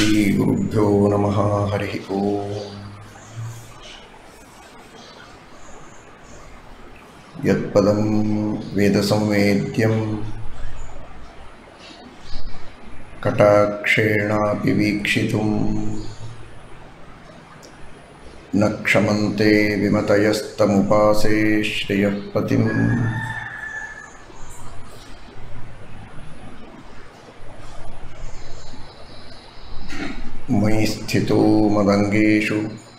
श्रीगुरुभ्यो नमः हरिः ओम् यत्पदं वेदसंवेद्यं कटाक्षेणापि वीक्षितुं न क्षमन्ते विमतयस्तमुपासे श्रियः पतिम् मयि स्थितो मदङ्गेषु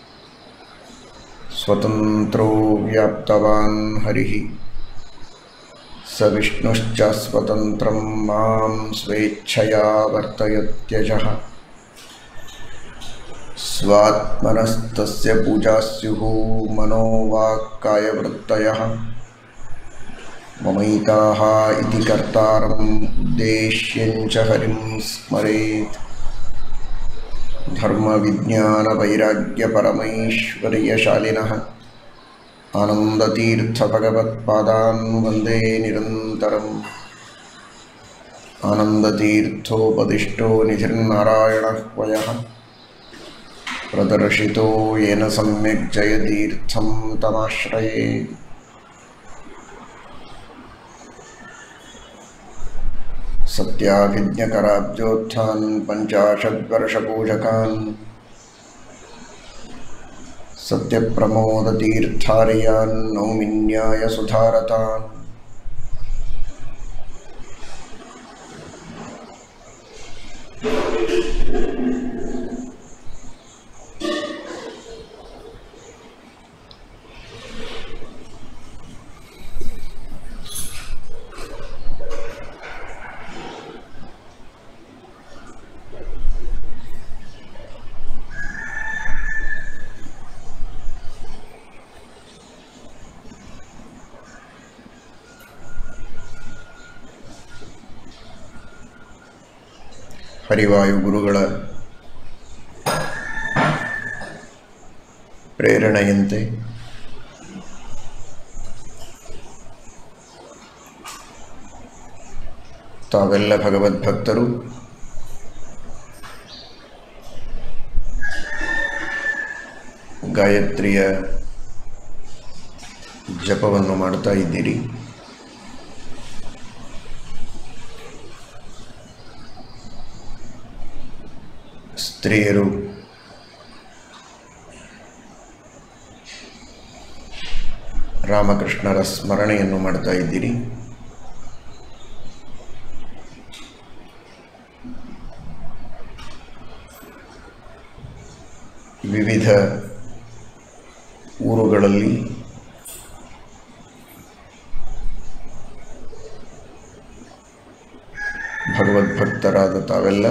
स्वतन्त्रो व्याप्तवान् हरिः स विष्णुश्च स्वतन्त्रं मां स्वेच्छया वर्तयत्यजः स्वात्मनस्तस्य पूजा स्युः मनोवाक्कायवृत्तयः ममैताः इति कर्तारम् उद्देश्यञ्च हरिं स्मरेत् धर्मविज्ञानवैराग्यपरमैश्वर्यशालिनः आनन्दतीर्थभगवत्पादान् वन्दे निरन्तरम् आनन्दतीर्थोपदिष्टो निधिर्नारायणः वयः प्रदर्शितो येन सम्यक् जयतीर्थं तमाश्रये सत्याभिज्ञकराब्जोत्थान् पञ्चाशद्वर्षपूजकान् सत्यप्रमोदतीर्थार्यान् नौमिन्यायसुधारतान् ಹರಿವಾಯು ಗುರುಗಳ ಪ್ರೇರಣೆಯಂತೆ ತಾವೆಲ್ಲ ಭಗವದ್ಭಕ್ತರು ಗಾಯತ್ರಿಯ ಜಪವನ್ನು ಮಾಡ್ತಾ ಇದ್ದೀರಿ ಸ್ತ್ರೀಯರು ರಾಮಕೃಷ್ಣರ ಸ್ಮರಣೆಯನ್ನು ಮಾಡ್ತಾ ಇದ್ದೀರಿ ವಿವಿಧ ಊರುಗಳಲ್ಲಿ ಭಗವದ್ಭಕ್ತರಾದ ತಾವೆಲ್ಲ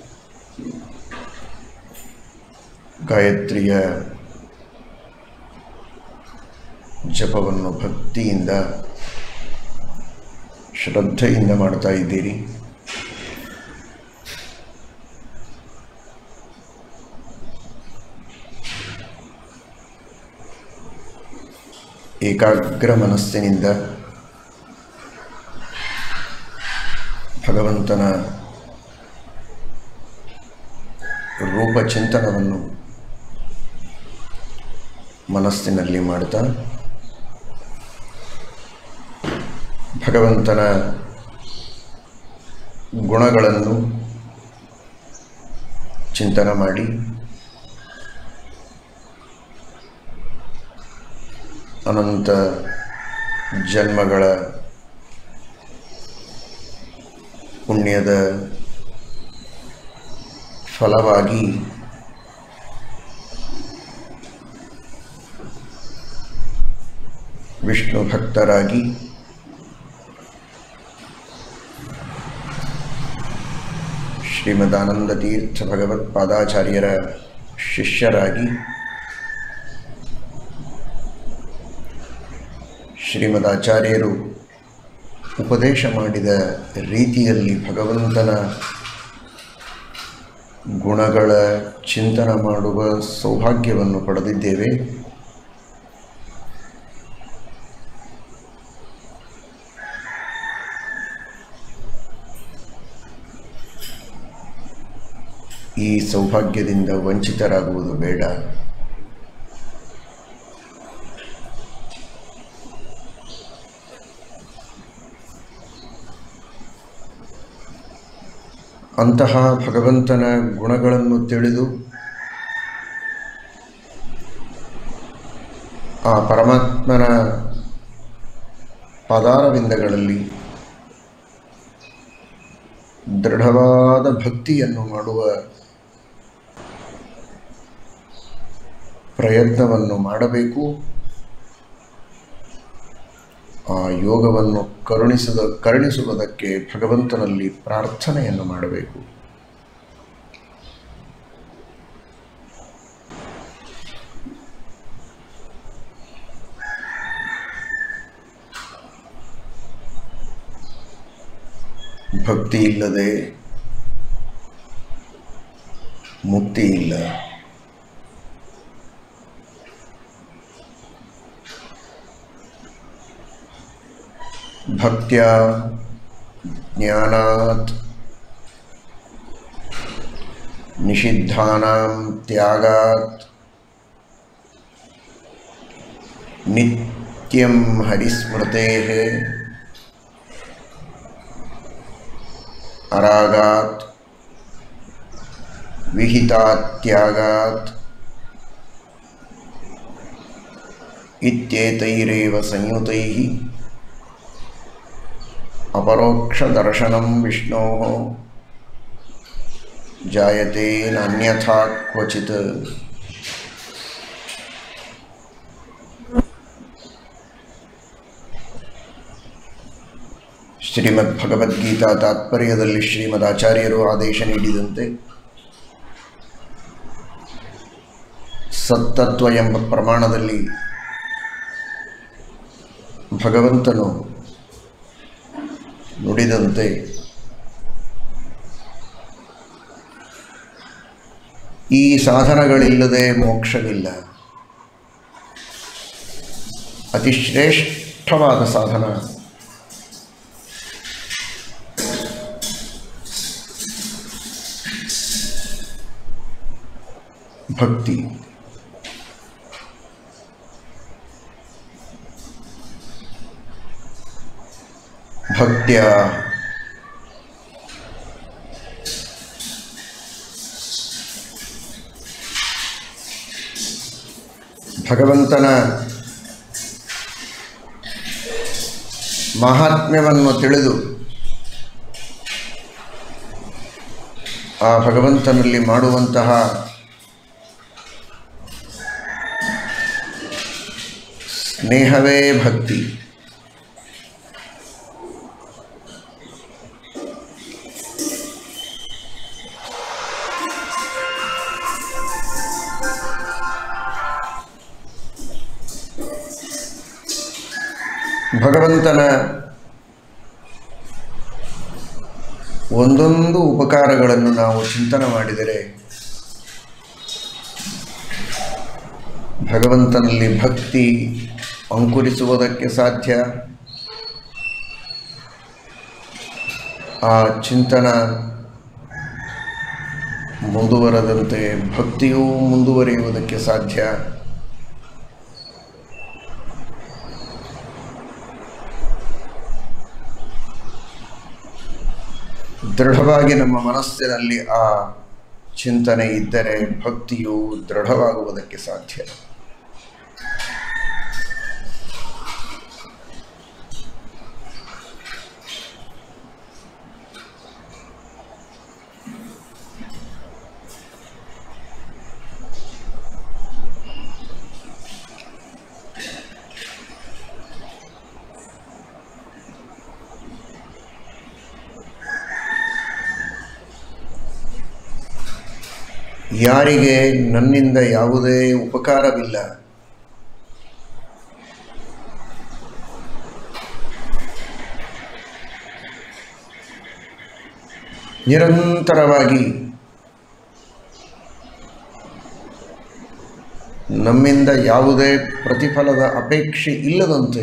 ಗಾಯತ್ರಿಯ ಜಪವನ್ನು ಭಕ್ತಿಯಿಂದ ಶ್ರದ್ಧೆಯಿಂದ ಮಾಡ್ತಾ ಇದ್ದೀರಿ ಏಕಾಗ್ರ ಮನಸ್ಸಿನಿಂದ ಭಗವಂತನ ರೂಪಚಿಂತನವನ್ನು ಮನಸ್ಸಿನಲ್ಲಿ ಮಾಡ್ತಾ ಭಗವಂತನ ಗುಣಗಳನ್ನು ಚಿಂತನೆ ಮಾಡಿ ಅನಂತ ಜನ್ಮಗಳ ಪುಣ್ಯದ ಫಲವಾಗಿ ವಿಷ್ಣು ಭಕ್ತರಾಗಿ ಶ್ರೀಮದಾನಂದ ತೀರ್ಥ ಭಗವತ್ಪಾದಾಚಾರ್ಯರ ಶಿಷ್ಯರಾಗಿ ಶ್ರೀಮದಾಚಾರ್ಯರು ಉಪದೇಶ ಮಾಡಿದ ರೀತಿಯಲ್ಲಿ ಭಗವಂತನ ಗುಣಗಳ ಚಿಂತನ ಮಾಡುವ ಸೌಭಾಗ್ಯವನ್ನು ಪಡೆದಿದ್ದೇವೆ ಈ ಸೌಭಾಗ್ಯದಿಂದ ವಂಚಿತರಾಗುವುದು ಬೇಡ ಅಂತಹ ಭಗವಂತನ ಗುಣಗಳನ್ನು ತಿಳಿದು ಆ ಪರಮಾತ್ಮನ ಪಾದಾರವಿಂದಗಳಲ್ಲಿ ದೃಢವಾದ ಭಕ್ತಿಯನ್ನು ಮಾಡುವ ಪ್ರಯತ್ನವನ್ನು ಮಾಡಬೇಕು ಆ ಯೋಗವನ್ನು ಕರುಣಿಸದ ಕರುಣಿಸುವುದಕ್ಕೆ ಭಗವಂತನಲ್ಲಿ ಪ್ರಾರ್ಥನೆಯನ್ನು ಮಾಡಬೇಕು ಭಕ್ತಿ ಇಲ್ಲದೆ ಮುಕ್ತಿ ಇಲ್ಲ ಭಕ್ತ್ಯ ಜ್ಞಾನಾತ್ ನಿಷಿದ್ಧಾನಾಂ ತ್ಯಾಗಾತ್ ನಿತ್ಯಂ ಹರಿಸ್ಮೃತೇಃ ಅರಾಗಾತ್ ವಿಹಿತಾತ್ಯಾಗಾತ್ ಇತ್ಯೇತೈರೇವ ಸಂಯುತೈಃ अपरोक्षदर्शनं विष्णोः जायते नान्यथा क्वचित् ಶ್ರೀಮದ್ ಭಗವದ್ಗೀತಾ ತಾತ್ಪರ್ಯದಲ್ಲಿ ಶ್ರೀಮದ್ ಆಚಾರ್ಯರು ಆದೇಶ ನೀಡಿದಂತೆ ಸತ್ತತ್ವ ಎಂಬ ಪ್ರಮಾಣದಲ್ಲಿ ಭಗವಂತನು ನುಡಿದಂತೆ ಈ ಸಾಧನಗಳಿಲ್ಲದೆ ಮೋಕ್ಷವಿಲ್ಲ ಅತಿ ಶ್ರೇಷ್ಠವಾದ ಸಾಧನ ಭಕ್ತಿ ಭಕ್ತ್ಯ ಭಗವಂತನ ಮಹಾತ್ಮ್ಯವನ್ನು ತಿಳಿದು ಆ ಭಗವಂತನಲ್ಲಿ ಮಾಡುವಂತಹ ಸ್ನೇಹವೇ ಭಕ್ತಿ ಭಗವಂತನ ಒಂದೊಂದು ಉಪಕಾರಗಳನ್ನು ನಾವು ಚಿಂತನೆ ಮಾಡಿದರೆ ಭಗವಂತನಲ್ಲಿ ಭಕ್ತಿ ಅಂಕುರಿಸುವುದಕ್ಕೆ ಸಾಧ್ಯ ಆ ಚಿಂತನ ಮುಂದುವರದಂತೆ ಭಕ್ತಿಯೂ ಮುಂದುವರಿಯುವುದಕ್ಕೆ ಸಾಧ್ಯ ದೃಢವಾಗಿ ನಮ್ಮ ಮನಸ್ಸಿನಲ್ಲಿ ಆ ಚಿಂತನೆ ಇದ್ದರೆ ಭಕ್ತಿಯು ದೃಢವಾಗುವುದಕ್ಕೆ ಸಾಧ್ಯ ಯಾರಿಗೆ ನನ್ನಿಂದ ಯಾವುದೇ ಉಪಕಾರವಿಲ್ಲ ನಿರಂತರವಾಗಿ ನಮ್ಮಿಂದ ಯಾವುದೇ ಪ್ರತಿಫಲದ ಅಪೇಕ್ಷೆ ಇಲ್ಲದಂತೆ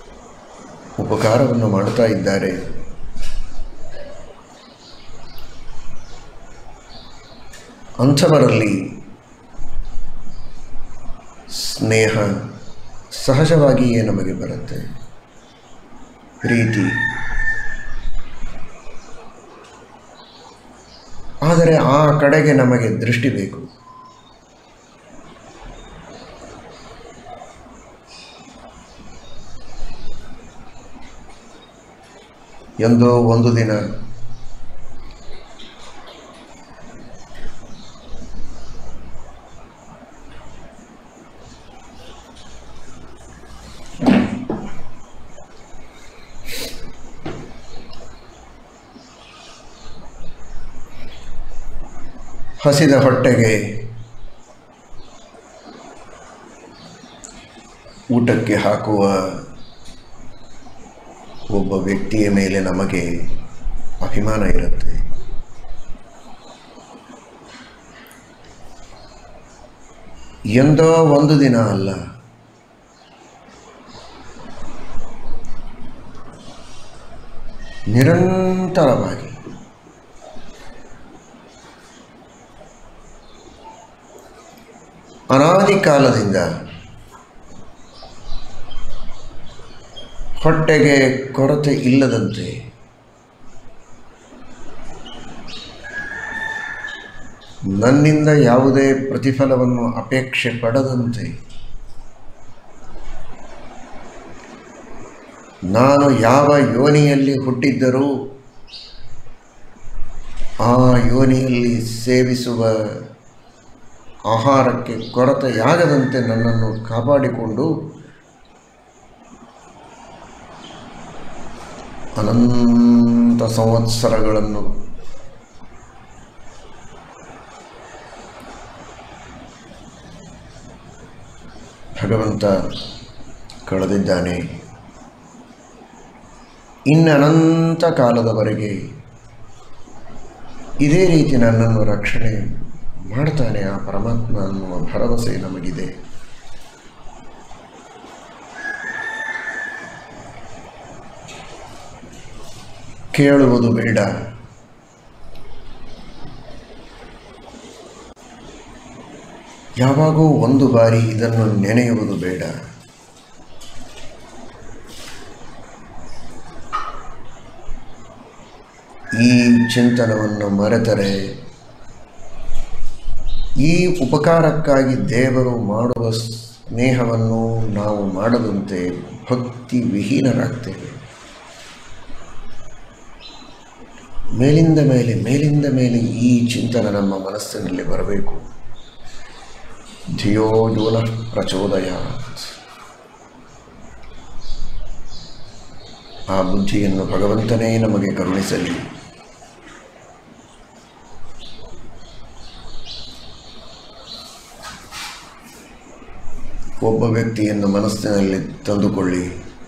ಉಪಕಾರವನ್ನು ಮಾಡ್ತಾ ಇದ್ದಾರೆ ಅಂಥವರಲ್ಲಿ ಸ್ನೇಹ ಸಹಜವಾಗಿಯೇ ನಮಗೆ ಬರುತ್ತೆ ಪ್ರೀತಿ ಆದರೆ ಆ ಕಡೆಗೆ ನಮಗೆ ದೃಷ್ಟಿ ಬೇಕು ಎಂದೋ ಒಂದು ದಿನ ಹಸಿದ ಹೊಟ್ಟೆಗೆ ಊಟಕ್ಕೆ ಹಾಕುವ ಒಬ್ಬ ವ್ಯಕ್ತಿಯ ಮೇಲೆ ನಮಗೆ ಅಭಿಮಾನ ಇರುತ್ತೆ ಎಂದೋ ಒಂದು ದಿನ ಅಲ್ಲ ನಿರಂತರವಾಗಿ ಅನಾದಿ ಕಾಲದಿಂದ ಹೊಟ್ಟೆಗೆ ಕೊರತೆ ಇಲ್ಲದಂತೆ ನನ್ನಿಂದ ಯಾವುದೇ ಪ್ರತಿಫಲವನ್ನು ಅಪೇಕ್ಷೆ ಪಡದಂತೆ ನಾನು ಯಾವ ಯೋನಿಯಲ್ಲಿ ಹುಟ್ಟಿದ್ದರೂ ಆ ಯೋನಿಯಲ್ಲಿ ಸೇವಿಸುವ ಆಹಾರಕ್ಕೆ ಕೊರತೆಯಾಗದಂತೆ ನನ್ನನ್ನು ಕಾಪಾಡಿಕೊಂಡು ಅನಂತ ಸಂವತ್ಸರಗಳನ್ನು ಭಗವಂತ ಕಳೆದಿದ್ದಾನೆ ಇನ್ನು ಅನಂತ ಕಾಲದವರೆಗೆ ಇದೇ ರೀತಿ ನನ್ನನ್ನು ರಕ್ಷಣೆ ಮಾಡ್ತಾನೆ ಆ ಪರಮಾತ್ಮ ಅನ್ನುವ ಭರವಸೆ ನಮಗಿದೆ ಕೇಳುವುದು ಬೇಡ ಯಾವಾಗೋ ಒಂದು ಬಾರಿ ಇದನ್ನು ನೆನೆಯುವುದು ಬೇಡ ಈ ಚಿಂತನವನ್ನು ಮರೆತರೆ ಈ ಉಪಕಾರಕ್ಕಾಗಿ ದೇವರು ಮಾಡುವ ಸ್ನೇಹವನ್ನು ನಾವು ಮಾಡದಂತೆ ಭಕ್ತಿ ವಿಹೀನರಾಗ್ತೇವೆ ಮೇಲಿಂದ ಮೇಲೆ ಮೇಲಿಂದ ಮೇಲೆ ಈ ಚಿಂತನೆ ನಮ್ಮ ಮನಸ್ಸಿನಲ್ಲಿ ಬರಬೇಕು ಧಿಯೋ ಯೋನ ಪ್ರಚೋದಯಾತ್ ಆ ಬುದ್ಧಿಯನ್ನು ಭಗವಂತನೇ ನಮಗೆ ಕರುಣಿಸಲಿ ಒಬ್ಬ ವ್ಯಕ್ತಿಯನ್ನು ಮನಸ್ಸಿನಲ್ಲಿ ತಂದುಕೊಳ್ಳಿ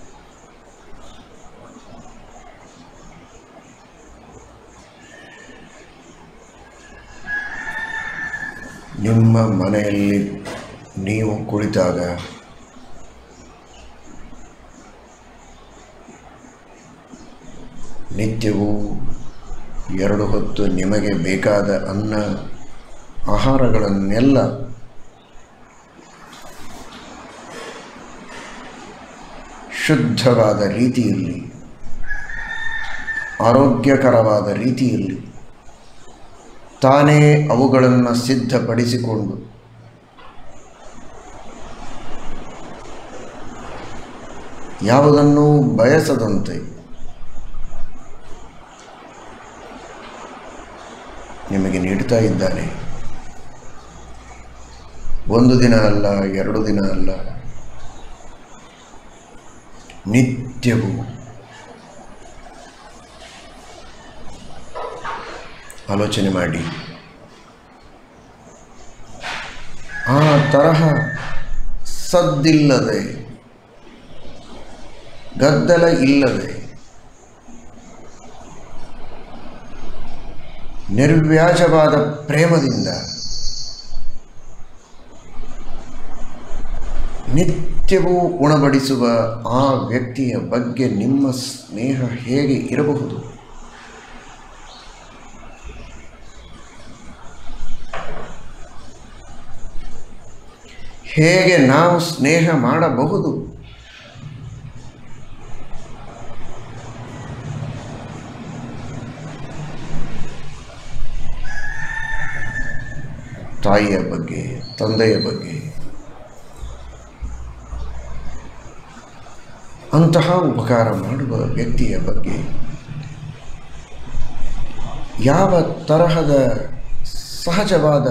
ನಿಮ್ಮ ಮನೆಯಲ್ಲಿ ನೀವು ಕುಳಿತಾಗ ನಿತ್ಯವೂ ಎರಡು ಹೊತ್ತು ನಿಮಗೆ ಬೇಕಾದ ಅನ್ನ ಆಹಾರಗಳನ್ನೆಲ್ಲ ಶುದ್ಧವಾದ ರೀತಿಯಲ್ಲಿ ಆರೋಗ್ಯಕರವಾದ ರೀತಿಯಲ್ಲಿ ತಾನೇ ಅವುಗಳನ್ನು ಸಿದ್ಧಪಡಿಸಿಕೊಂಡು ಯಾವುದನ್ನೂ ಬಯಸದಂತೆ ನಿಮಗೆ ನೀಡ್ತಾ ಇದ್ದಾನೆ ಒಂದು ದಿನ ಅಲ್ಲ ಎರಡು ದಿನ ಅಲ್ಲ ನಿತ್ಯವೂ ಆಲೋಚನೆ ಮಾಡಿ ಆ ತರಹ ಸದ್ದಿಲ್ಲದೆ ಗದ್ದಲ ಇಲ್ಲದೆ ನಿರ್ವ್ಯಾಜವಾದ ಪ್ರೇಮದಿಂದ ನಿತ್ಯವೂ ಉಣಬಡಿಸುವ ಆ ವ್ಯಕ್ತಿಯ ಬಗ್ಗೆ ನಿಮ್ಮ ಸ್ನೇಹ ಹೇಗೆ ಇರಬಹುದು ಹೇಗೆ ನಾವು ಸ್ನೇಹ ಮಾಡಬಹುದು ತಾಯಿಯ ಬಗ್ಗೆ ತಂದೆಯ ಬಗ್ಗೆ ಅಂತಹ ಉಪಕಾರ ಮಾಡುವ ವ್ಯಕ್ತಿಯ ಬಗ್ಗೆ ಯಾವ ತರಹದ ಸಹಜವಾದ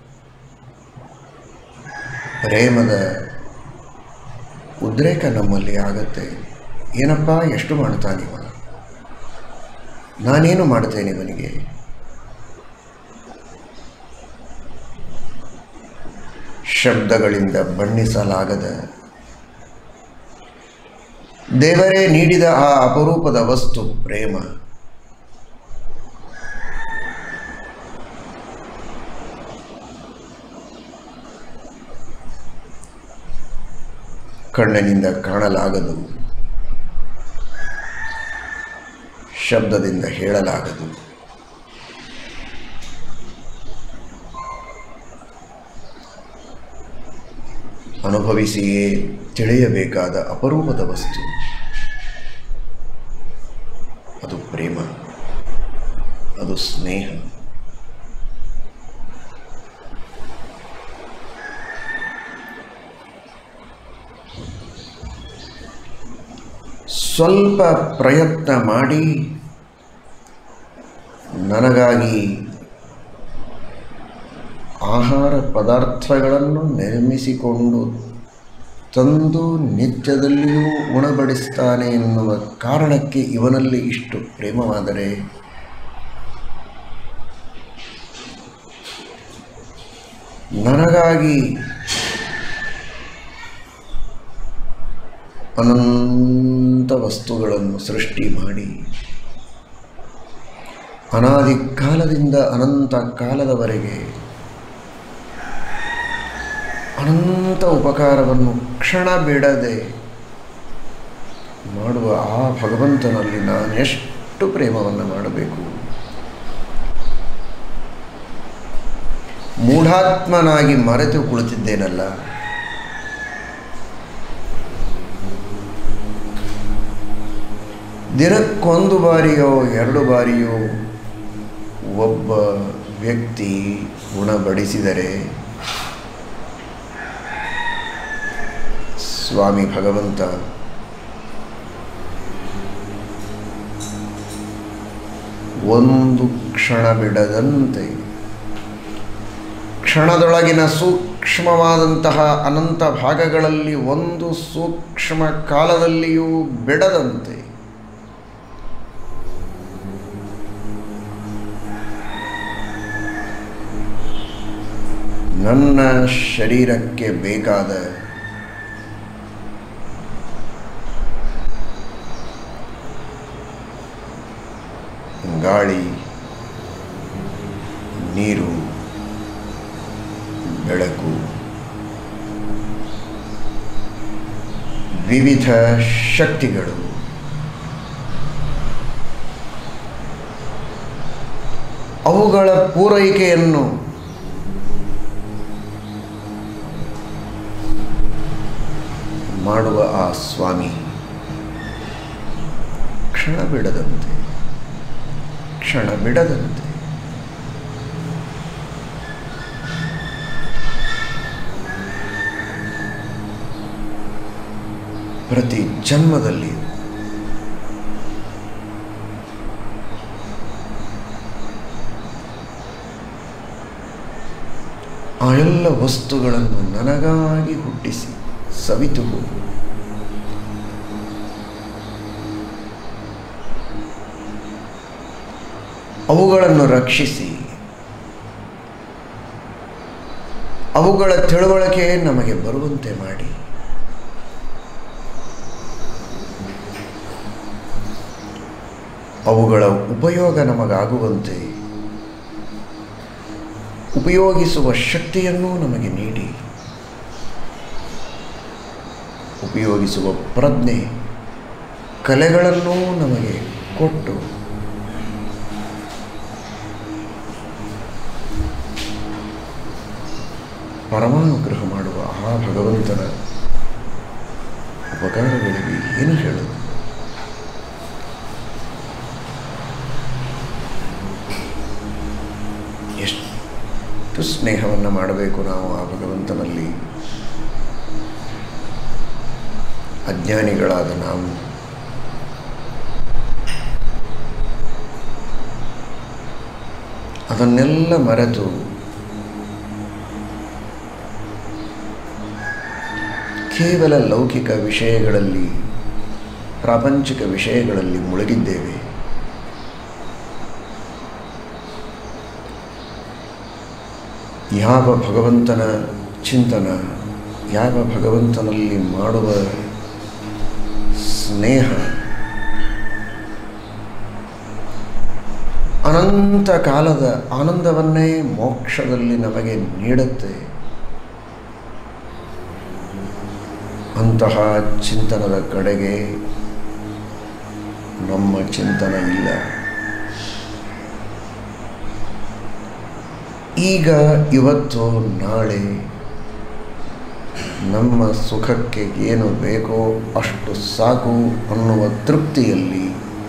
ಪ್ರೇಮದ ಉದ್ರೇಕ ನಮ್ಮಲ್ಲಿ ಆಗತ್ತೆ ಏನಪ್ಪ ಎಷ್ಟು ಮಾಡ್ತಾನಿವ ನಾನೇನು ಮಾಡ್ತೇನೆ ಇವನಿಗೆ ಶಬ್ದಗಳಿಂದ ಬಣ್ಣಿಸಲಾಗದ ದೇವರೇ ನೀಡಿದ ಆ ಅಪರೂಪದ ವಸ್ತು ಪ್ರೇಮ ಕಣ್ಣಿನಿಂದ ಕಾಣಲಾಗದು ಶಬ್ದದಿಂದ ಹೇಳಲಾಗದು ಅನುಭವಿಸಿಯೇ ತಿಳಿಯಬೇಕಾದ ಅಪರೂಪದ ವಸ್ತು ಅದು ಪ್ರೇಮ ಅದು ಸ್ನೇಹ ಸ್ವಲ್ಪ ಪ್ರಯತ್ನ ಮಾಡಿ ನನಗಾಗಿ ಆಹಾರ ಪದಾರ್ಥಗಳನ್ನು ನಿರ್ಮಿಸಿಕೊಂಡು ತಂದು ನಿತ್ಯದಲ್ಲಿಯೂ ಉಣಬಡಿಸ್ತಾನೆ ಎನ್ನುವ ಕಾರಣಕ್ಕೆ ಇವನಲ್ಲಿ ಇಷ್ಟು ಪ್ರೇಮವಾದರೆ ನನಗಾಗಿ ಅನಂತ ವಸ್ತುಗಳನ್ನು ಸೃಷ್ಟಿ ಮಾಡಿ ಅನಾದಿ ಕಾಲದಿಂದ ಅನಂತ ಕಾಲದವರೆಗೆ ಅನಂತ ಉಪಕಾರವನ್ನು ಕ್ಷಣ ಬಿಡದೆ ಮಾಡುವ ಆ ಭಗವಂತನಲ್ಲಿ ನಾನು ಎಷ್ಟು ಪ್ರೇಮವನ್ನು ಮಾಡಬೇಕು ಮೂಢಾತ್ಮನಾಗಿ ಮರೆತು ಕುಳಿತಿದ್ದೇನಲ್ಲ ದಿನಕ್ಕೊಂದು ಬಾರಿಯೋ ಎರಡು ಬಾರಿಯೋ ಒಬ್ಬ ವ್ಯಕ್ತಿ ಉಣಬಡಿಸಿದರೆ ಸ್ವಾಮಿ ಭಗವಂತ ಒಂದು ಕ್ಷಣ ಬಿಡದಂತೆ ಕ್ಷಣದೊಳಗಿನ ಸೂಕ್ಷ್ಮವಾದಂತಹ ಅನಂತ ಭಾಗಗಳಲ್ಲಿ ಒಂದು ಸೂಕ್ಷ್ಮ ಕಾಲದಲ್ಲಿಯೂ ಬಿಡದಂತೆ ನನ್ನ ಶರೀರಕ್ಕೆ ಬೇಕಾದ ಗಾಳಿ ನೀರು ಬೆಳಕು ವಿವಿಧ ಶಕ್ತಿಗಳು ಅವುಗಳ ಪೂರೈಕೆಯನ್ನು ಮಾಡುವ ಆ ಸ್ವಾಮಿ ಕ್ಷಣ ಬಿಡದಂತೆ ಕ್ಷಣ ಬಿಡದಂತೆ ಪ್ರತಿ ಜನ್ಮದಲ್ಲಿ ಆ ಎಲ್ಲ ವಸ್ತುಗಳನ್ನು ನನಗಾಗಿ ಹುಟ್ಟಿಸಿ ಸವಿತು ಅವುಗಳನ್ನು ರಕ್ಷಿಸಿ ಅವುಗಳ ತಿಳುವಳಿಕೆ ನಮಗೆ ಬರುವಂತೆ ಮಾಡಿ ಅವುಗಳ ಉಪಯೋಗ ನಮಗಾಗುವಂತೆ ಉಪಯೋಗಿಸುವ ಶಕ್ತಿಯನ್ನು ನಮಗೆ ನೀಡಿ ಉಪಯೋಗಿಸುವ ಪ್ರಜ್ಞೆ ಕಲೆಗಳನ್ನೂ ನಮಗೆ ಕೊಟ್ಟು ಪರಮಾನುಗ್ರಹ ಮಾಡುವ ಆ ಆ ಭಗವಂತನ ಉಪಕಾರಗಳಿಗೆ ಏನು ಹೇಳೋದು ಎಷ್ಟು ಸ್ನೇಹವನ್ನು ಮಾಡಬೇಕು ನಾವು ಆ ಭಗವಂತನಲ್ಲಿ ಅಜ್ಞಾನಿಗಳಾದ ನಾವು ಅದನ್ನೆಲ್ಲ ಮರೆತು ಕೇವಲ ಲೌಕಿಕ ವಿಷಯಗಳಲ್ಲಿ ಪ್ರಾಪಂಚಿಕ ವಿಷಯಗಳಲ್ಲಿ ಮುಳುಗಿದ್ದೇವೆ ಯಾವ ಭಗವಂತನ ಚಿಂತನ ಯಾವ ಭಗವಂತನಲ್ಲಿ ಮಾಡುವ ಸ್ನೇಹ ಅನಂತ ಕಾಲದ ಆನಂದವನ್ನೇ ಮೋಕ್ಷದಲ್ಲಿ ನಮಗೆ ನೀಡುತ್ತೆ ಅಂತಹ ಚಿಂತನದ ಕಡೆಗೆ ನಮ್ಮ ಚಿಂತನ ಇಲ್ಲ ಈಗ ಇವತ್ತು ನಾಳೆ ನಮ್ಮ ಸುಖಕ್ಕೆ ಏನು ಬೇಕೋ ಅಷ್ಟು ಸಾಕು ಅನ್ನುವ ತೃಪ್ತಿಯಲ್ಲಿ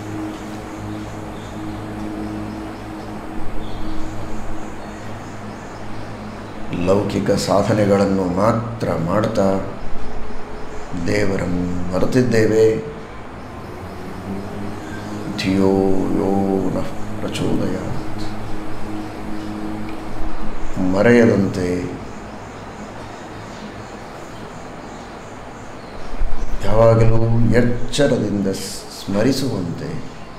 ಲೌಕಿಕ ಸಾಧನೆಗಳನ್ನು ಮಾತ್ರ ಮಾಡ್ತಾ ದೇವರನ್ನು ಮರೆತಿದ್ದೇವೆ ಧಿಯೋ ಯೋ ನಃ ಪ್ರಚೋದಯ ಮರೆಯದಂತೆ ಯಾವಾಗಲೂ ಎಚ್ಚರದಿಂದ ಸ್ಮರಿಸುವಂತೆ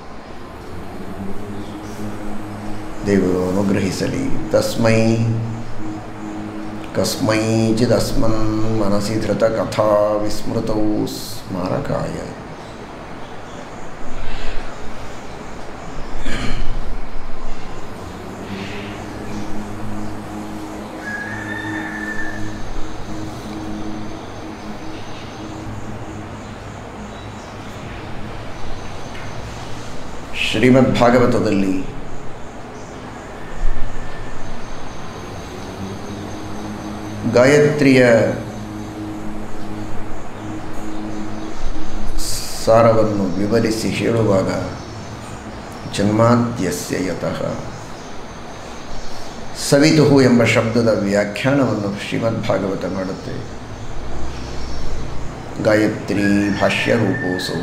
ದೇವರು ಅನುಗ್ರಹಿಸಲಿ ತಸ್ಮೈ ಕಸ್ಮೈಚಿದಸ್ಮನ್ ಮನಸಿ ಧೃತ ಕಥಾ ವಿಸ್ಮೃತೌ ಸ್ಮಾರಕಾಯ ಶ್ರೀಮದ್ ಭಾಗವತದಲ್ಲಿ ಗಾಯತ್ರಿಯ ಸಾರವನ್ನು ವಿವರಿಸಿ ಹೇಳುವಾಗ ಜನ್ಮಾದ್ಯಸ್ಯ ಯತಃ ಸವಿತುಹು ಎಂಬ ಶಬ್ದದ ವ್ಯಾಖ್ಯಾನವನ್ನು ಶ್ರೀಮದ್ ಭಾಗವತ ಮಾಡುತ್ತೆ ಗಾಯತ್ರಿ ಭಾಷ್ಯ ರೂಪೋಸೌ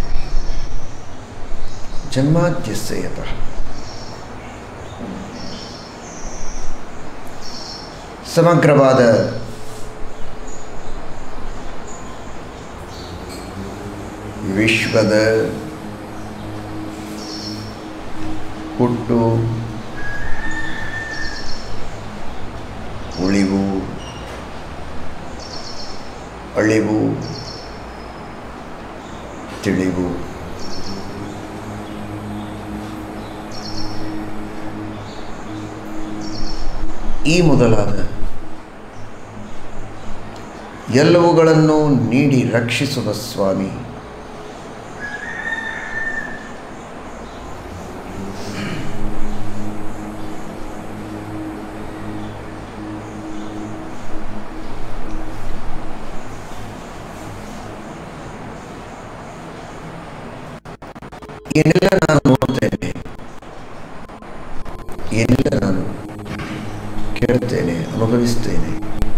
ಜನ್ಮಾದ್ಯಸ್ಯ ಯತಃ ಸಮಗ್ರವಾದ ವಿಶ್ವದ ಹುಟ್ಟು ಉಳಿವು ಅಳಿವು ತಿಳಿವು ಈ ಮೊದಲಾದ ಎಲ್ಲವುಗಳನ್ನು ನೀಡಿ ರಕ್ಷಿಸುವ ಸ್ವಾಮಿ ಏನೆಲ್ಲ ನಾನು ನೋಡ್ತೇನೆ ಏನೆಲ್ಲ ನಾನು ಕೇಳುತ್ತೇನೆ ಅನುಭವಿಸ್ತೇನೆ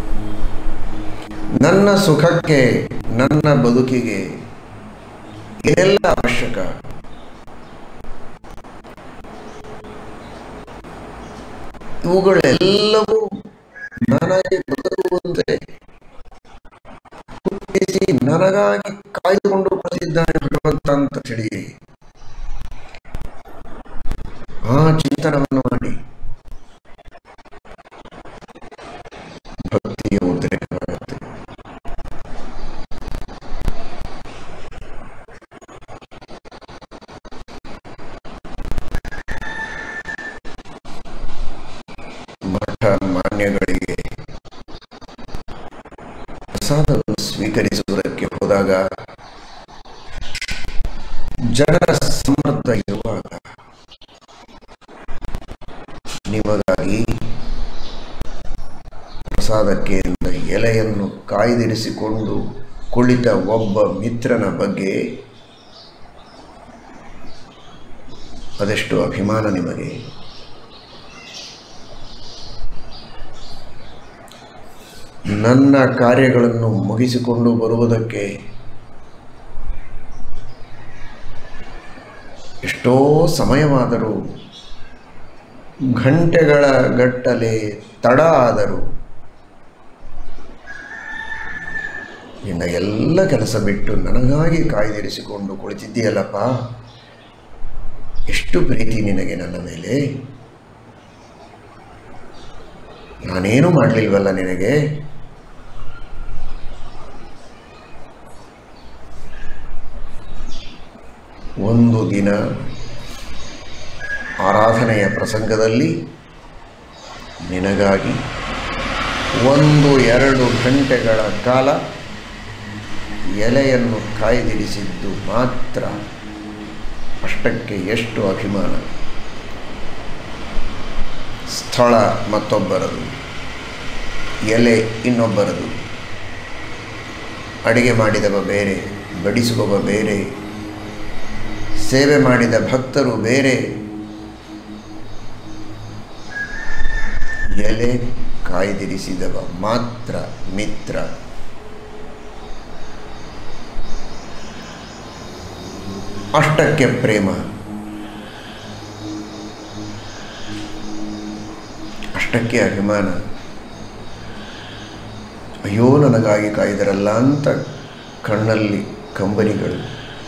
ನನ್ನ ಸುಖಕ್ಕೆ ನನ್ನ ಬದುಕಿಗೆ ಏನೆಲ್ಲ ಅವಶ್ಯಕ ಇವುಗಳೆಲ್ಲವೂ ನನಗೆ ಬದುಕುವಂತೆ ಹುಟ್ಟಿಸಿ ನನಗಾಗಿ ಕಾಯ್ದುಕೊಂಡು ಕುಳಿತಿದ್ದಾನೆ ಭಗವಂತ ಅಂತ ತಿಳಿ ಆ ಚಿಂತನವನ್ನು ಮಾಡಿ ಭಕ್ತಿಯ ಉದ್ರೇಕವಾಗುತ್ತೆ ಮಠ ಮಾನ್ಯಗಳಿಗೆ ಪ್ರಸಾದವನ್ನು ಸ್ವೀಕರಿಸುವುದಕ್ಕೆ ಹೋದಾಗ ಜನರ ಸಮರ್ಥ ಇರುವಾಗ ನಿಮಗಾಗಿ ಪ್ರಸಾದಕ್ಕೆ ಎಂದ ಎಲೆಯನ್ನು ಕುಳಿತ ಒಬ್ಬ ಮಿತ್ರನ ಬಗ್ಗೆ ಅದೆಷ್ಟು ಅಭಿಮಾನ ನಿಮಗೆ ನನ್ನ ಕಾರ್ಯಗಳನ್ನು ಮುಗಿಸಿಕೊಂಡು ಬರುವುದಕ್ಕೆ ಎಷ್ಟೋ ಸಮಯವಾದರೂ ಗಂಟೆಗಳ ಗಟ್ಟಲೆ ತಡ ಆದರೂ ನಿನ್ನ ಎಲ್ಲ ಕೆಲಸ ಬಿಟ್ಟು ನನಗಾಗಿ ಕಾಯ್ದಿರಿಸಿಕೊಂಡು ಕುಳಿತಿದ್ದೀಯಲ್ಲಪ್ಪ ಎಷ್ಟು ಪ್ರೀತಿ ನಿನಗೆ ನನ್ನ ಮೇಲೆ ನಾನೇನು ಮಾಡಲಿಲ್ವಲ್ಲ ನಿನಗೆ ಒಂದು ದಿನ ಆರಾಧನೆಯ ಪ್ರಸಂಗದಲ್ಲಿ ನಿನಗಾಗಿ ಒಂದು ಎರಡು ಗಂಟೆಗಳ ಕಾಲ ಎಲೆಯನ್ನು ಕಾಯ್ದಿರಿಸಿದ್ದು ಮಾತ್ರ ಅಷ್ಟಕ್ಕೆ ಎಷ್ಟು ಅಭಿಮಾನ ಸ್ಥಳ ಮತ್ತೊಬ್ಬರದು ಎಲೆ ಇನ್ನೊಬ್ಬರದು ಅಡಿಗೆ ಮಾಡಿದವ ಬೇರೆ ಬಡಿಸುವವ ಬೇರೆ ಸೇವೆ ಮಾಡಿದ ಭಕ್ತರು ಬೇರೆ ಎಲೆ ಕಾಯ್ದಿರಿಸಿದವ ಮಾತ್ರ ಮಿತ್ರ ಅಷ್ಟಕ್ಕೆ ಪ್ರೇಮ ಅಷ್ಟಕ್ಕೆ ಅಭಿಮಾನ ಅಯ್ಯೋ ನನಗಾಗಿ ಕಾಯ್ದರಲ್ಲ ಅಂತ ಕಣ್ಣಲ್ಲಿ ಕಂಬನಿಗಳು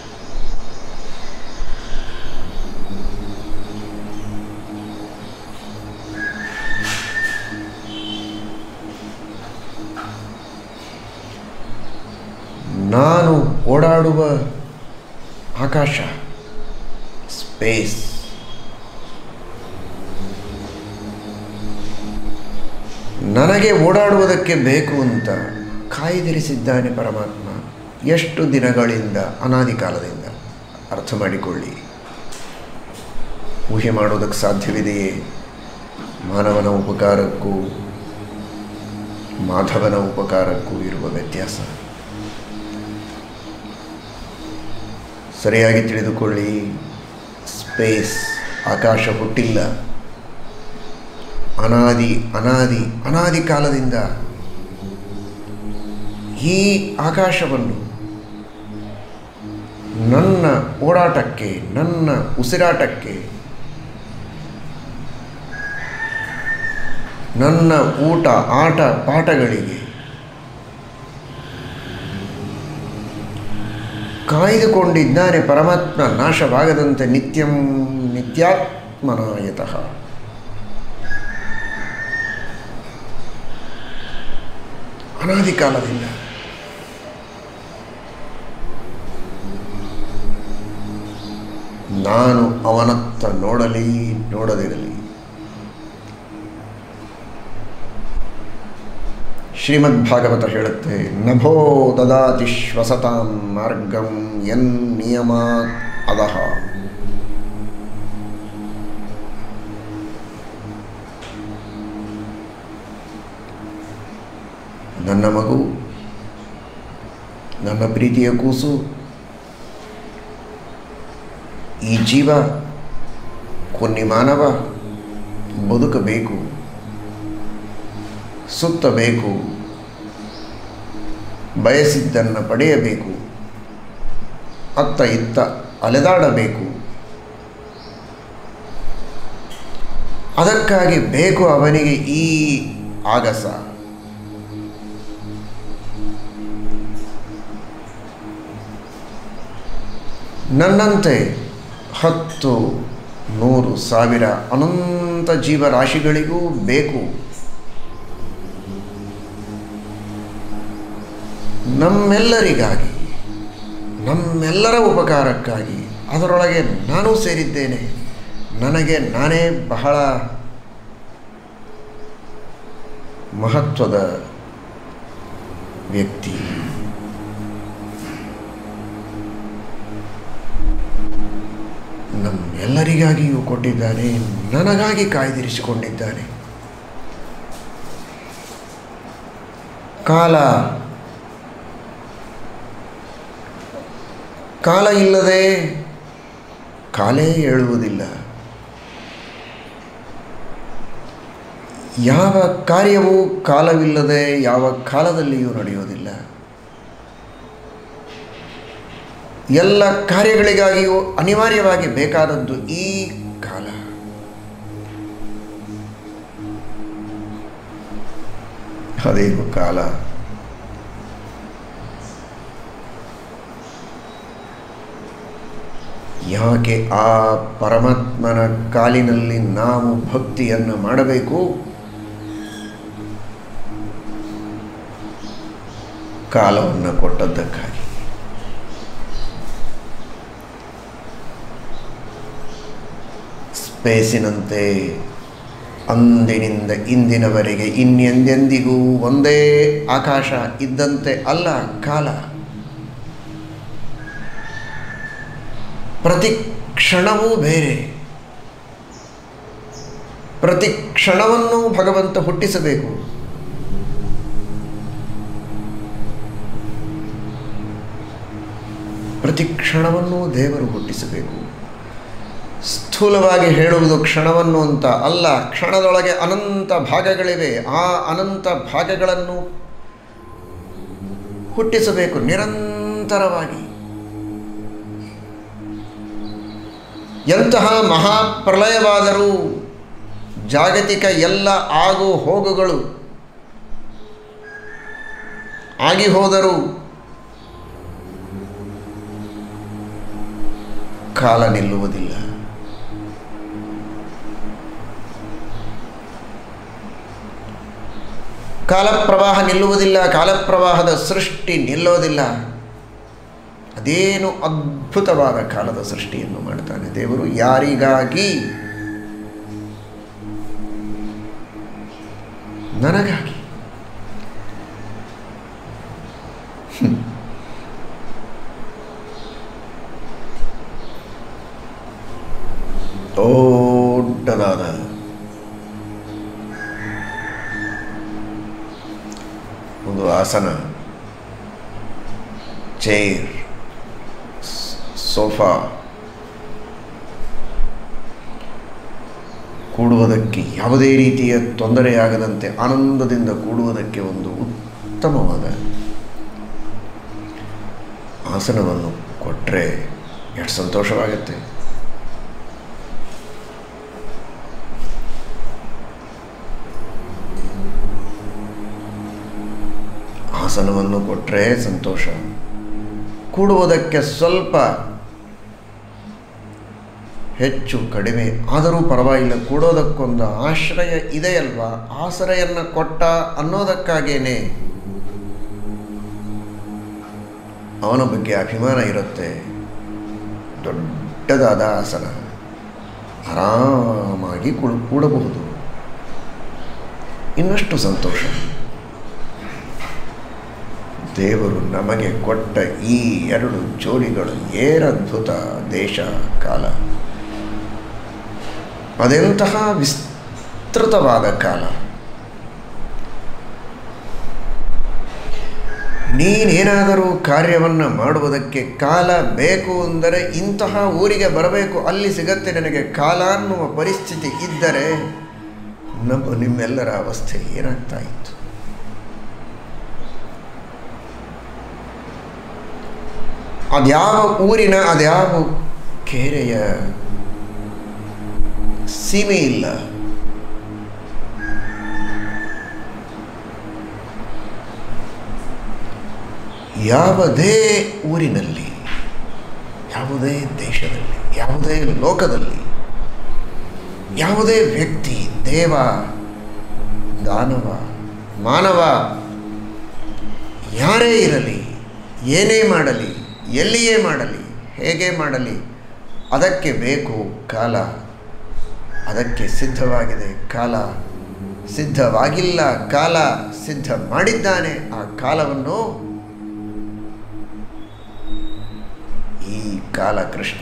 ನಾನು ಓಡಾಡುವ ಆಕಾಶ ಸ್ಪೇಸ್ ನನಗೆ ಓಡಾಡುವುದಕ್ಕೆ ಬೇಕು ಅಂತ ಕಾಯ್ದಿರಿಸಿದ್ದಾನೆ ಪರಮಾತ್ಮ ಎಷ್ಟು ದಿನಗಳಿಂದ ಅನಾದಿ ಕಾಲದಿಂದ ಅರ್ಥ ಮಾಡಿಕೊಳ್ಳಿ ಊಹೆ ಮಾಡುವುದಕ್ಕೆ ಸಾಧ್ಯವಿದೆಯೇ ಮಾನವನ ಉಪಕಾರಕ್ಕೂ ಮಾಧವನ ಉಪಕಾರಕ್ಕೂ ಇರುವ ವ್ಯತ್ಯಾಸ ಸರಿಯಾಗಿ ತಿಳಿದುಕೊಳ್ಳಿ ಸ್ಪೇಸ್ ಆಕಾಶ ಹುಟ್ಟಿಲ್ಲ ಅನಾದಿ ಅನಾದಿ ಅನಾದಿ ಕಾಲದಿಂದ ಈ ಆಕಾಶವನ್ನು ನನ್ನ ಓಡಾಟಕ್ಕೆ ನನ್ನ ಉಸಿರಾಟಕ್ಕೆ ನನ್ನ ಊಟ ಆಟ ಪಾಠಗಳಿಗೆ ಕಾಯ್ದುಕೊಂಡಿದ್ದಾನೆ ಪರಮಾತ್ಮ ನಾಶವಾಗದಂತೆ ನಿತ್ಯಂ ನಿತ್ಯಾತ್ಮನಾಯತಃ ಅನಾದಿ ಕಾಲದಿಂದ ನಾನು ಅವನತ್ತ ನೋಡಲಿ ನೋಡದಿರಲಿ ಶ್ರೀಮದ್ ಭಾಗವತ ಹೇಳುತ್ತೆ ನಭೋ ದದಾತಿ ಶ್ವಸತಾಂ ಮಾರ್ಗಂ ಎನ್ ನಿಯಮಾತ್ ಅದಹ ನನ್ನ ಮಗು ನನ್ನ ಪ್ರೀತಿಯ ಕೂಸು ಈ ಜೀವ ಕೊನ್ನಿ ಮಾನವ ಬದುಕಬೇಕು ಸುತ್ತಬೇಕು ಬಯಸಿದ್ದನ್ನು ಪಡೆಯಬೇಕು ಅತ್ತ ಇತ್ತ ಅಲೆದಾಡಬೇಕು ಅದಕ್ಕಾಗಿ ಬೇಕು ಅವನಿಗೆ ಈ ಆಗಸ ನನ್ನಂತೆ ಹತ್ತು ನೂರು ಸಾವಿರ ಅನಂತ ಜೀವರಾಶಿಗಳಿಗೂ ಬೇಕು ನಮ್ಮೆಲ್ಲರಿಗಾಗಿ ನಮ್ಮೆಲ್ಲರ ಉಪಕಾರಕ್ಕಾಗಿ ಅದರೊಳಗೆ ನಾನೂ ಸೇರಿದ್ದೇನೆ ನನಗೆ ನಾನೇ ಬಹಳ ಮಹತ್ವದ ವ್ಯಕ್ತಿ ನಮ್ಮೆಲ್ಲರಿಗಾಗಿಯೂ ಕೊಟ್ಟಿದ್ದಾನೆ ನನಗಾಗಿ ಕಾಯ್ದಿರಿಸಿಕೊಂಡಿದ್ದಾನೆ ಕಾಲ ಕಾಲ ಇಲ್ಲದೆ ಕಾಲೇ ಹೇಳುವುದಿಲ್ಲ ಯಾವ ಕಾರ್ಯವೂ ಕಾಲವಿಲ್ಲದೆ ಯಾವ ಕಾಲದಲ್ಲಿಯೂ ನಡೆಯುವುದಿಲ್ಲ ಎಲ್ಲ ಕಾರ್ಯಗಳಿಗಾಗಿಯೂ ಅನಿವಾರ್ಯವಾಗಿ ಬೇಕಾದದ್ದು ಈ ಕಾಲ ಅದೇನು ಕಾಲ ಯಾಕೆ ಆ ಪರಮಾತ್ಮನ ಕಾಲಿನಲ್ಲಿ ನಾವು ಭಕ್ತಿಯನ್ನು ಮಾಡಬೇಕು ಕಾಲವನ್ನು ಕೊಟ್ಟದ್ದಕ್ಕಾಗಿ ಸ್ಪೇಸಿನಂತೆ ಅಂದಿನಿಂದ ಇಂದಿನವರೆಗೆ ಇನ್ನೆಂದೆಂದಿಗೂ ಒಂದೇ ಆಕಾಶ ಇದ್ದಂತೆ ಅಲ್ಲ ಕಾಲ ಪ್ರತಿ ಕ್ಷಣವೂ ಬೇರೆ ಪ್ರತಿ ಕ್ಷಣವನ್ನು ಭಗವಂತ ಹುಟ್ಟಿಸಬೇಕು ಪ್ರತಿ ಕ್ಷಣವನ್ನೂ ದೇವರು ಹುಟ್ಟಿಸಬೇಕು ಸ್ಥೂಲವಾಗಿ ಹೇಳುವುದು ಕ್ಷಣವನ್ನು ಅಂತ ಅಲ್ಲ ಕ್ಷಣದೊಳಗೆ ಅನಂತ ಭಾಗಗಳಿವೆ ಆ ಅನಂತ ಭಾಗಗಳನ್ನು ಹುಟ್ಟಿಸಬೇಕು ನಿರಂತರವಾಗಿ ಎಂತಹ ಮಹಾಪ್ರಲಯವಾದರೂ ಜಾಗತಿಕ ಎಲ್ಲ ಆಗು ಹೋಗುಗಳು ಆಗಿ ಹೋದರೂ ಕಾಲ ನಿಲ್ಲುವುದಿಲ್ಲ ಕಾಲಪ್ರವಾಹ ನಿಲ್ಲುವುದಿಲ್ಲ ಕಾಲಪ್ರವಾಹದ ಸೃಷ್ಟಿ ನಿಲ್ಲೋದಿಲ್ಲ ಅದೇನು ಅದ್ಭುತವಾದ ಕಾಲದ ಸೃಷ್ಟಿಯನ್ನು ಮಾಡ್ತಾನೆ ದೇವರು ಯಾರಿಗಾಗಿ ನನಗಾಗಿ ಹ್ಮ್. ದೊಡ್ಡದಾದ ಒಂದು ಆಸನ ಚೇರ್ ಸೋಫಾ ಕೂಡುವುದಕ್ಕೆ ಯಾವುದೇ ರೀತಿಯ ತೊಂದರೆಯಾಗದಂತೆ ಆನಂದದಿಂದ ಕೂಡುವುದಕ್ಕೆ ಒಂದು ಉತ್ತಮವಾದ ಆಸನವನ್ನು ಕೊಟ್ಟರೆ ಎಷ್ಟು ಸಂತೋಷವಾಗುತ್ತೆ ಆಸನವನ್ನು ಕೊಟ್ಟರೆ ಸಂತೋಷ ಕೂಡುವುದಕ್ಕೆ ಸ್ವಲ್ಪ ಹೆಚ್ಚು ಕಡಿಮೆ ಆದರೂ ಪರವಾಗಿಲ್ಲ ಕೂಡೋದಕ್ಕೊಂದು ಆಶ್ರಯ ಇದೆಯಲ್ವಾ ಆಶ್ರಯನ್ನು ಕೊಟ್ಟ ಅನ್ನೋದಕ್ಕಾಗೇನೆ ಅವನ ಬಗ್ಗೆ ಅಭಿಮಾನ ಇರುತ್ತೆ ದೊಡ್ಡದಾದ ಆಸನ ಆರಾಮಾಗಿ ಕೂಡು ಕೂಡಬಹುದು ಇನ್ನಷ್ಟು ಸಂತೋಷ ದೇವರು ನಮಗೆ ಕೊಟ್ಟ ಈ ಎರಡು ಜೋಡಿಗಳು ಏನದ್ಭುತ ದೇಶ ಕಾಲ ಅದೆಂತಹ ವಿಸ್ತೃತವಾದ ಕಾಲ ನೀನೇನಾದರೂ ಕಾರ್ಯವನ್ನು ಮಾಡುವುದಕ್ಕೆ ಕಾಲ ಬೇಕು ಅಂದರೆ ಇಂತಹ ಊರಿಗೆ ಬರಬೇಕು ಅಲ್ಲಿ ಸಿಗತ್ತೆ ನನಗೆ ಕಾಲ ಅನ್ನುವ ಪರಿಸ್ಥಿತಿ ಇದ್ದರೆ ನಮ್ಮ ನಿಮ್ಮೆಲ್ಲರ ಅವಸ್ಥೆ ಏನಾಗ್ತಾ ಇತ್ತು ಅದ್ಯಾವ ಊರಿನ ಅದ್ಯಾವ ಕೆರೆಯ ಸೀಮೆ ಇಲ್ಲ ಯಾವುದೇ ಊರಿನಲ್ಲಿ ಯಾವುದೇ ದೇಶದಲ್ಲಿ ಯಾವುದೇ ಲೋಕದಲ್ಲಿ ಯಾವುದೇ ವ್ಯಕ್ತಿ ದೇವ ದಾನವ ಮಾನವ ಯಾರೇ ಇರಲಿ ಏನೇ ಮಾಡಲಿ ಎಲ್ಲಿಯೇ ಮಾಡಲಿ ಹೇಗೆ ಮಾಡಲಿ ಅದಕ್ಕೆ ಬೇಕು ಕಾಲ ಅದಕ್ಕೆ ಸಿದ್ಧವಾಗಿದೆ ಕಾಲ ಸಿದ್ಧವಾಗಿಲ್ಲ ಕಾಲ ಸಿದ್ಧ ಮಾಡಿದ್ದಾನೆ ಆ ಕಾಲವನ್ನು ಈ ಕಾಲ ಕೃಷ್ಣ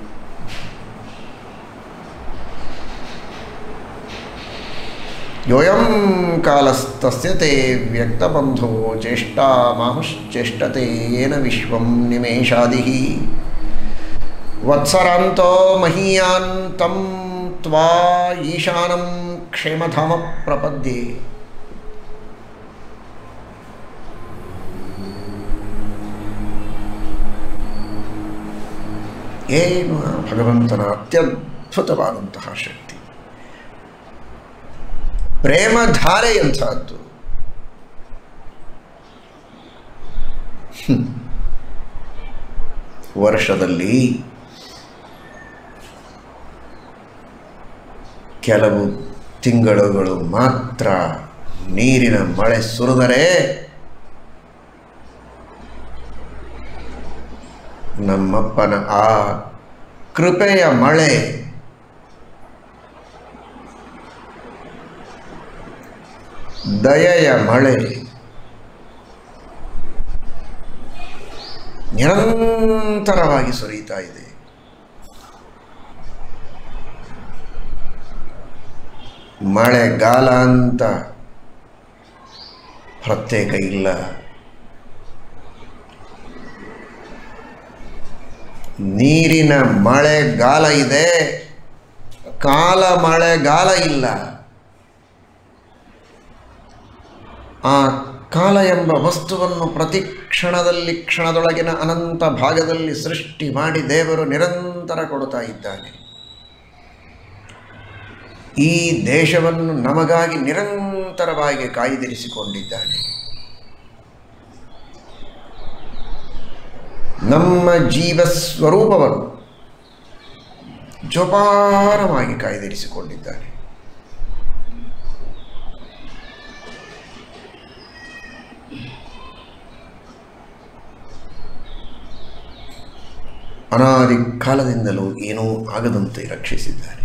ಯೋಯಂ ಕಾಲಸ್ತಸ್ಯ ತೇ ವ್ಯಕ್ತಬಂಧೋ ಚೇಷ್ಟಾ ಮಾಹುಶ್ಚೇಷ್ಟತೆ ಏನ ವಿಶ್ವಂ ನಿಮೇಷಾದಿ ವತ್ಸರಾಂತೋ ಮಹೀಯಾಂತಂ ತ್ವಾ ಈಶಾನಂ ಕ್ಷೇಮಧಾಮ ಪ್ರಪದ್ಯೆ ಏನು ಆ ಭಗವಂತನ ಅತ್ಯದ್ಭುತವಾದಂತಹ ಶಕ್ತಿ ಪ್ರೇಮಧಾರೆಯಂಥದ್ದು ಹ್ಮ್. ವರ್ಷದಲ್ಲಿ ಕೆಲವು ತಿಂಗಳುಗಳು ಮಾತ್ರ ನೀರಿನ ಮಳೆ ಸುರಿದರೆ ನಮ್ಮಪ್ಪನ ಆ ಕೃಪೆಯ ಮಳೆ ದಯೆಯ ಮಳೆ ನಿರಂತರವಾಗಿ ಸುರಿತಾ ಇದೆ ಮಳೆಗಾಲ ಅಂತ ಪ್ರತ್ಯೇಕ ಇಲ್ಲ ನೀರಿನ ಮಳೆಗಾಲ ಇದೆ ಕಾಲ ಮಳೆಗಾಲ ಇಲ್ಲ ಆ ಕಾಲ ಎಂಬ ವಸ್ತುವನ್ನು ಪ್ರತಿ ಕ್ಷಣದಲ್ಲಿ ಕ್ಷಣದೊಳಗಿನ ಅನಂತ ಭಾಗದಲ್ಲಿ ಸೃಷ್ಟಿ ಮಾಡಿ ದೇವರು ನಿರಂತರ ಕೊಡ್ತಾ ಇದ್ದಾನೆ ಈ ದೇಶವನ್ನು ನಮಗಾಗಿ ನಿರಂತರವಾಗಿ ಕಾಯ್ದಿರಿಸಿಕೊಂಡಿದ್ದಾನೆ ನಮ್ಮ ಜೀವ ಸ್ವರೂಪವನ್ನು ಜೋಪಾನವಾಗಿ ಕಾಯ್ದಿರಿಸಿಕೊಂಡಿದ್ದಾನೆ ಅನಾದಿ ಕಾಲದಿಂದಲೂ ಏನೂ ಆಗದಂತೆ ರಕ್ಷಿಸಿದ್ದಾನೆ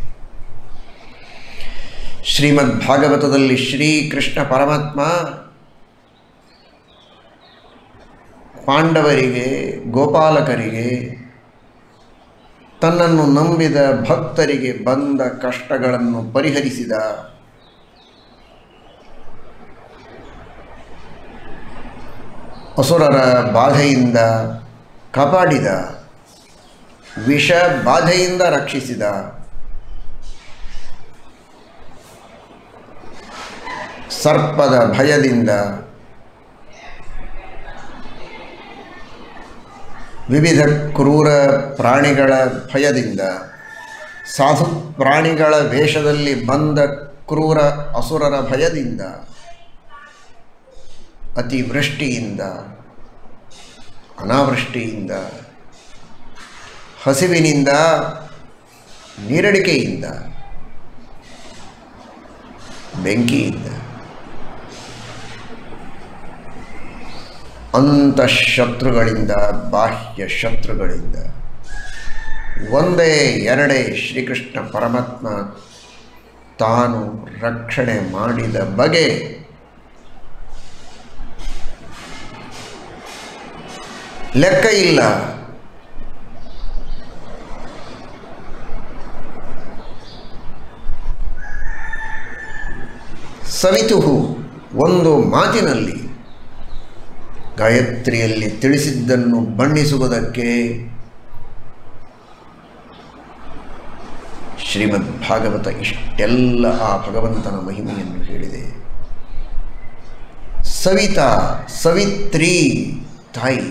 ಶ್ರೀಮದ್ ಭಾಗವತದಲ್ಲಿ ಶ್ರೀಕೃಷ್ಣ ಪರಮಾತ್ಮ ಪಾಂಡವರಿಗೆ ಗೋಪಾಲಕರಿಗೆ ತನ್ನನ್ನು ನಂಬಿದ ಭಕ್ತರಿಗೆ ಬಂದ ಕಷ್ಟಗಳನ್ನು ಪರಿಹರಿಸಿದ ಅಸುರರ ಬಾಧೆಯಿಂದ ಕಾಪಾಡಿದ ವಿಷ ಬಾಧೆಯಿಂದ ರಕ್ಷಿಸಿದ ಸರ್ಪದ ಭಯದಿಂದ ವಿವಿಧ ಕ್ರೂರ ಪ್ರಾಣಿಗಳ ಭಯದಿಂದ ಸಾಧು ಪ್ರಾಣಿಗಳ ವೇಷದಲ್ಲಿ ಬಂದ ಕ್ರೂರ ಅಸುರರ ಭಯದಿಂದ ಅತಿವೃಷ್ಟಿಯಿಂದ ಅನಾವೃಷ್ಟಿಯಿಂದ ಹಸಿವಿನಿಂದ ನೀರಡಿಕೆಯಿಂದ ಬೆಂಕಿಯಿಂದ ಅಂತಃಶತ್ರುಗಳಿಂದ ಬಾಹ್ಯ ಶತ್ರುಗಳಿಂದ ಒಂದೇ ಎರಡೇ ಶ್ರೀಕೃಷ್ಣ ಪರಮಾತ್ಮ ತಾನು ರಕ್ಷಣೆ ಮಾಡಿದ ಬಗೆ ಲೆಕ್ಕ ಇಲ್ಲ ಸವಿತುಹು ಒಂದು ಮಾತಿನಲ್ಲಿ ಗಾಯತ್ರಿಯಲ್ಲಿ ತಿಳಿಸಿದ್ದನ್ನು ಬಣ್ಣಿಸುವುದಕ್ಕೆ ಶ್ರೀಮದ್ ಭಾಗವತ ಇಷ್ಟೆಲ್ಲ ಆ ಭಗವಂತನ ಮಹಿಮೆಯನ್ನು ಹೇಳಿದೆ ಸವಿತಾ ಸವಿತ್ರಿ ತಾಯಿ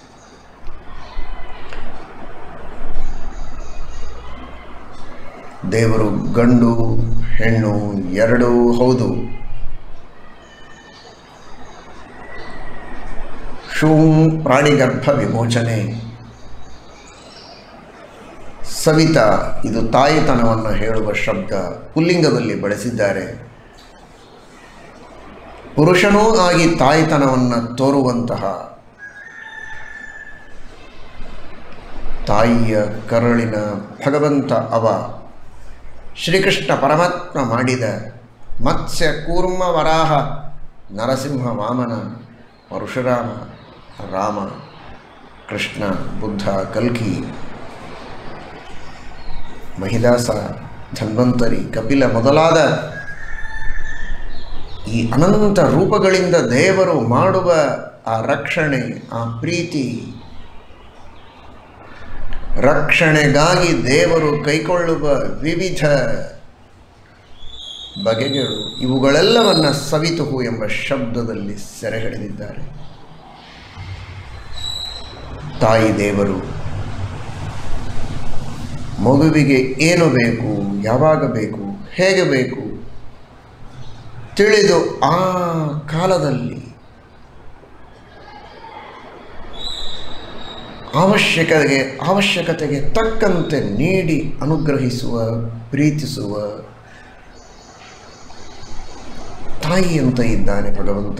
ದೇವರು ಗಂಡು ಹೆಣ್ಣು ಎರಡೂ ಹೌದು ಶೂಂ ಪ್ರಾಣಿಗರ್ಭ ವಿಮೋಚನೆ ಸವಿತಾ ಇದು ತಾಯಿತನವನ್ನು ಹೇಳುವ ಶಬ್ದ ಪುಲ್ಲಿಂಗದಲ್ಲಿ ಬಳಸಿದ್ದಾರೆ ಪುರುಷನೂ ಆಗಿ ತಾಯಿತನವನ್ನು ತೋರುವಂತಹ ತಾಯಿಯ ಕರುಳಿನ ಭಗವಂತ ಅವ ಶ್ರೀಕೃಷ್ಣ ಪರಮಾತ್ಮ ಮಾಡಿದ ಮತ್ಸ್ಯ ಕೂರ್ಮ ವರಾಹ ನರಸಿಂಹ ವಾಮನ ಪರಶುರಾಮ ರಾಮ ಕೃಷ್ಣ ಬುದ್ಧ ಕಲ್ಕಿ ಮಹಿದಾಸ ಧನ್ವಂತರಿ ಕಪಿಲ ಮೊದಲಾದ ಈ ಅನಂತ ರೂಪಗಳಿಂದ ದೇವರು ಮಾಡುವ ಆ ರಕ್ಷಣೆ ಆ ಪ್ರೀತಿ ರಕ್ಷಣೆಗಾಗಿ ದೇವರು ಕೈಗೊಳ್ಳುವ ವಿವಿಧ ಬಗೆಗಳು ಇವುಗಳೆಲ್ಲವನ್ನ ಸವಿತುಹು ಎಂಬ ಶಬ್ದದಲ್ಲಿ ಸೆರೆ ಹಿಡಿದಿದ್ದಾರೆ ತಾಯಿ ದೇವರು ಮಗುವಿಗೆ ಏನು ಬೇಕು ಯಾವಾಗ ಬೇಕು ಹೇಗೆ ಬೇಕು ತಿಳಿದು ಆ ಕಾಲದಲ್ಲಿ ಅವಶ್ಯಕತೆಗೆ ಅವಶ್ಯಕತೆಗೆ ತಕ್ಕಂತೆ ನೀಡಿ ಅನುಗ್ರಹಿಸುವ ಪ್ರೀತಿಸುವ ತಾಯಿ ಅಂತ ಇದ್ದಾನೆ ಭಗವಂತ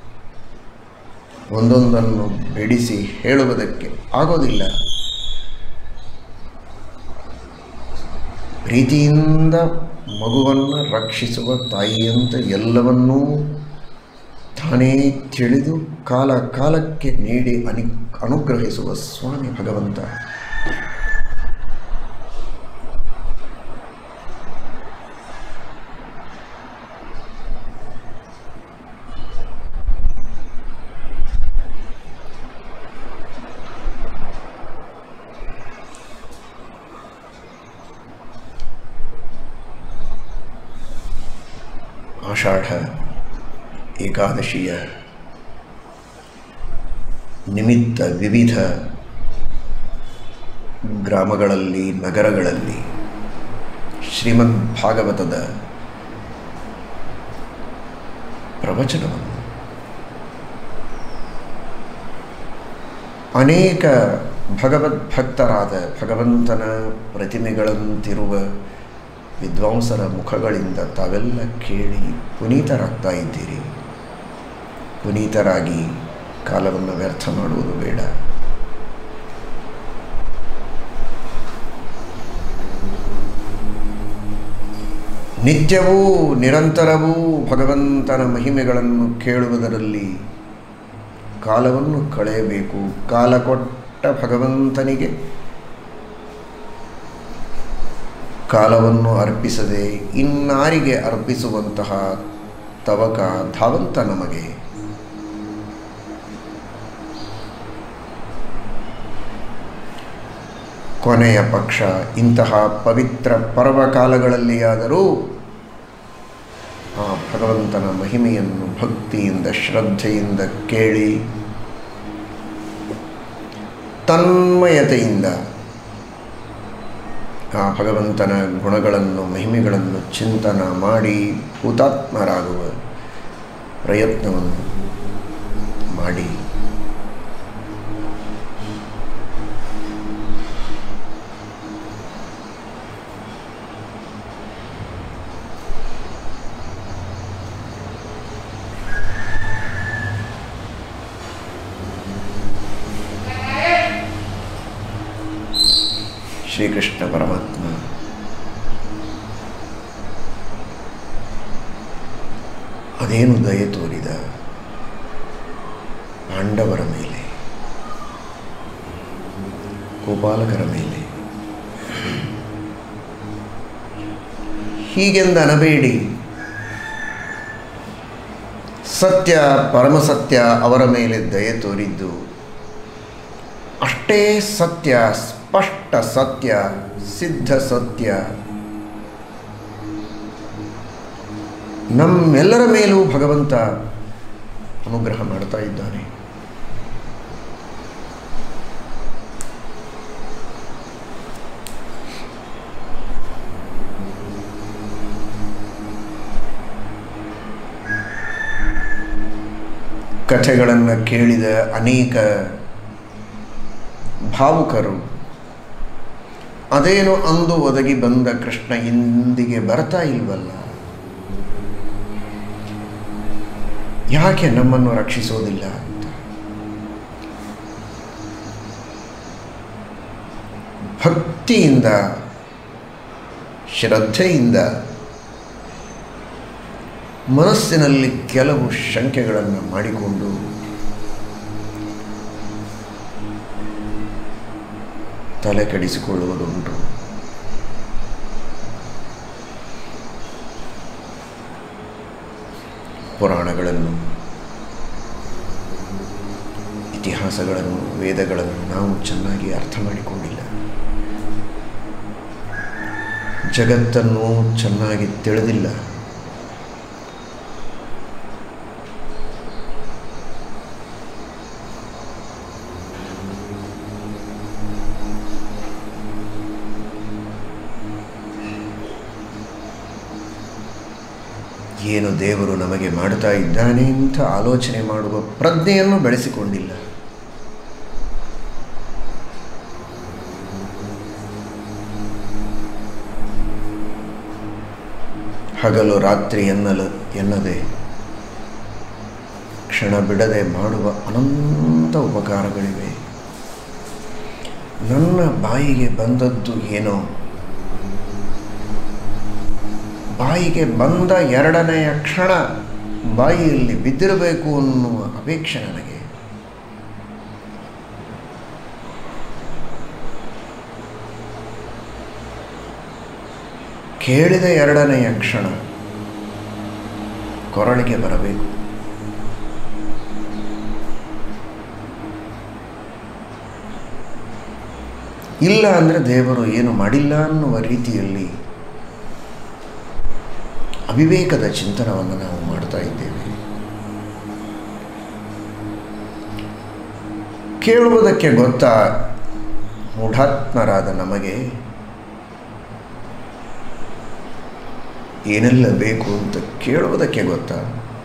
ಒಂದೊಂದನ್ನು ಬಿಡಿಸಿ ಹೇಳುವುದಕ್ಕೆ ಆಗೋದಿಲ್ಲ ಪ್ರೀತಿಯಿಂದ ಮಗುವನ್ನು ರಕ್ಷಿಸುವ ತಾಯಿಯಂತ ಎಲ್ಲವನ್ನೂ ತಾನೇ ತಿಳಿದು ಕಾಲ ಕಾಲಕ್ಕೆ ನೀಡಿ ಅನಿ ಅನುಗ್ರಹಿಸುವ ಸ್ವಾಮಿ ಭಗವಂತ ಆಷಾಢ ಏಕಾದಶಿಯ ನಿಮಿತ್ತ ವಿವಿಧ ಗ್ರಾಮಗಳಲ್ಲಿ ನಗರಗಳಲ್ಲಿ ಶ್ರೀಮದ್ ಭಾಗವತದ ಪ್ರವಚನವನ್ನು ಅನೇಕ ಭಗವದ್ಭಕ್ತರಾದ ಭಗವಂತನ ಪ್ರತಿಮೆಗಳಂತಿರುವ ವಿದ್ವಾಂಸರ ಮುಖಗಳಿಂದ ತಾವೆಲ್ಲ ಕೇಳಿ ಪುನೀತರಾಗ್ತಾ ಇದ್ದೀರಿ ಪುನೀತರಾಗಿ ಕಾಲವನ್ನು ವ್ಯರ್ಥ ಮಾಡುವುದು ಬೇಡ ನಿತ್ಯವೂ ನಿರಂತರವೂ ಭಗವಂತನ ಮಹಿಮೆಗಳನ್ನು ಕೇಳುವುದರಲ್ಲಿ ಕಾಲವನ್ನು ಕಳೆಯಬೇಕು ಕಾಲ ಕೊಟ್ಟ ಭಗವಂತನಿಗೆ ಕಾಲವನ್ನು ಅರ್ಪಿಸದೆ ಇನ್ನಾರಿಗೆ ಅರ್ಪಿಸುವಂತಹ ತವಕ ಧಾವಂತ ನಮಗೆ ಕೊನೆಯ ಪಕ್ಷ ಇಂತಹ ಪವಿತ್ರ ಪರ್ವಕಾಲಗಳಲ್ಲಿಯಾದರೂ ಆ ಭಗವಂತನ ಮಹಿಮೆಯನ್ನು ಭಕ್ತಿಯಿಂದ ಶ್ರದ್ಧೆಯಿಂದ ಕೇಳಿ ತನ್ಮಯತೆಯಿಂದ ಆ ಭಗವಂತನ ಗುಣಗಳನ್ನು ಮಹಿಮೆಗಳನ್ನು ಚಿಂತನ ಮಾಡಿ ಹುತಾತ್ಮರಾಗುವ ಪ್ರಯತ್ನವನ್ನು ಮಾಡಿ ಶ್ರೀಕೃಷ್ಣ ಪರಮಾತ್ಮ ಅದೇನು ದಯೆ ತೋರಿದ ಪಾಂಡವರ ಮೇಲೆ ಗೋಪಾಲಕರ ಮೇಲೆ ಹೀಗೆಂದು ಅನಬೇಡಿ ಸತ್ಯ ಪರಮಸತ್ಯ ಅವರ ಮೇಲೆ ದಯೆ ತೋರಿದ್ದು ಅಷ್ಟೇ ಸತ್ಯ ಸ್ಪಷ್ಟ ಸತ್ಯ ಸಿದ್ಧ ಸತ್ಯ ನಮ್ಮೆಲ್ಲರ ಮೇಲೂ ಭಗವಂತ ಅನುಗ್ರಹ ಮಾಡ್ತಾ ಇದ್ದಾನೆ ಕಥೆಗಳನ್ನು ಕೇಳಿದ ಅನೇಕ ಭಾವುಕರು ಅದೇನು ಅಂದು ಒದಗಿ ಬಂದ ಕೃಷ್ಣ ಇಂದಿಗೆ ಬರ್ತಾ ಇಲ್ವಲ್ಲ ಯಾಕೆ ನಮ್ಮನ್ನು ರಕ್ಷಿಸೋದಿಲ್ಲ ಅಂತ ಭಕ್ತಿಯಿಂದ ಶ್ರದ್ಧೆಯಿಂದ ಮನಸ್ಸಿನಲ್ಲಿ ಕೆಲವು ಶಂಕೆಗಳನ್ನು ಮಾಡಿಕೊಂಡು ತಲೆ ಕೆಡಿಸಿಕೊಳ್ಳುವುದುಂಟು ಪುರಾಣಗಳನ್ನು ಇತಿಹಾಸ ಇತಿಹಾಸಗಳನ್ನು ವೇದಗಳನ್ನು ನಾವು ಚೆನ್ನಾಗಿ ಅರ್ಥ ಮಾಡಿಕೊಂಡಿಲ್ಲ ಜಗತ್ತನ್ನು ಚೆನ್ನಾಗಿ ತಿಳಿದಿಲ್ಲ ಏನು ದೇವರು ನಮಗೆ ಮಾಡ್ತಾ ಇದ್ದಾನೆ ಅಂತ ಆಲೋಚನೆ ಮಾಡುವ ಪ್ರಜ್ಞೆಯನ್ನು ಬೆಳೆಸಿಕೊಂಡಿಲ್ಲ ಹಗಲು ರಾತ್ರಿ ಎನ್ನಲು ಎನ್ನದೆ ಕ್ಷಣ ಬಿಡದೆ ಮಾಡುವ ಅನಂತ ಉಪಕಾರಗಳಿವೆ ನನ್ನ ಬಾಯಿಗೆ ಬಂದದ್ದು ಏನೋ ಬಾಯಿಗೆ ಬಂದ ಎರಡನೆಯ ಕ್ಷಣ ಬಾಯಿಯಲ್ಲಿ ಬಿದ್ದಿರಬೇಕು ಅನ್ನುವ ಅಪೇಕ್ಷೆ ನನಗೆ ಕೇಳಿದ ಎರಡನೆಯ ಕ್ಷಣ ಕೊರಳಿಗೆ ಬರಬೇಕು ಇಲ್ಲ ಅಂದರೆ ದೇವರು ಏನು ಮಾಡಿಲ್ಲ ಅನ್ನುವ ರೀತಿಯಲ್ಲಿ ಅವಿವೇಕದ ಚಿಂತನವನ್ನು ನಾವು ಮಾಡ್ತಾ ಇದ್ದೇವೆ ಕೇಳುವುದಕ್ಕೆ ಗೊತ್ತಾ ಮೂಢಾತ್ಮರಾದ ನಮಗೆ ಏನೆಲ್ಲ ಬೇಕು ಅಂತ ಕೇಳುವುದಕ್ಕೆ ಗೊತ್ತಾ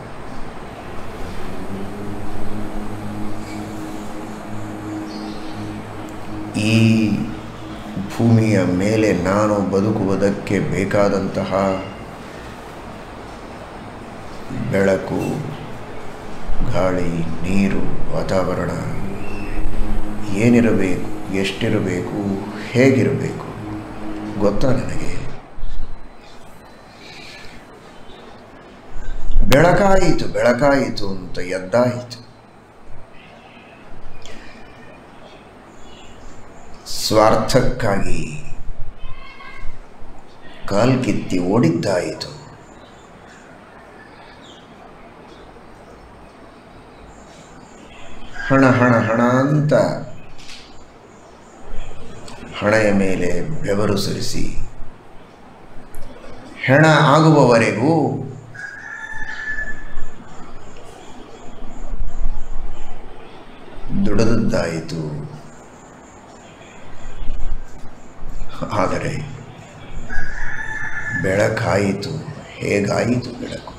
ಈ ಭೂಮಿಯ ಮೇಲೆ ನಾನು ಬದುಕುವುದಕ್ಕೆ ಬೇಕಾದಂತಹ ಬೆಳಕು ಗಾಳಿ ನೀರು ವಾತಾವರಣ ಏನಿರಬೇಕು ಎಷ್ಟಿರಬೇಕು ಹೇಗಿರಬೇಕು ಗೊತ್ತಾ ನನಗೆ ಬೆಳಕಾಯಿತು ಬೆಳಕಾಯಿತು ಅಂತ ಎದ್ದಾಯಿತು ಸ್ವಾರ್ಥಕ್ಕಾಗಿ ಕಾಲ್ಕಿತ್ತಿ ಓಡಿದ್ದಾಯಿತು ಹಣ ಹಣ ಹಣ ಅಂತ ಹಣೆಯ ಮೇಲೆ ಬೆವರು ಸುರಿಸಿ ಹೆಣ ಆಗುವವರೆಗೂ ದುಡಿದದ್ದಾಯಿತು ಆದರೆ ಬೆಳಕಾಯಿತು ಹೇಗಾಯಿತು ಬೆಳಕು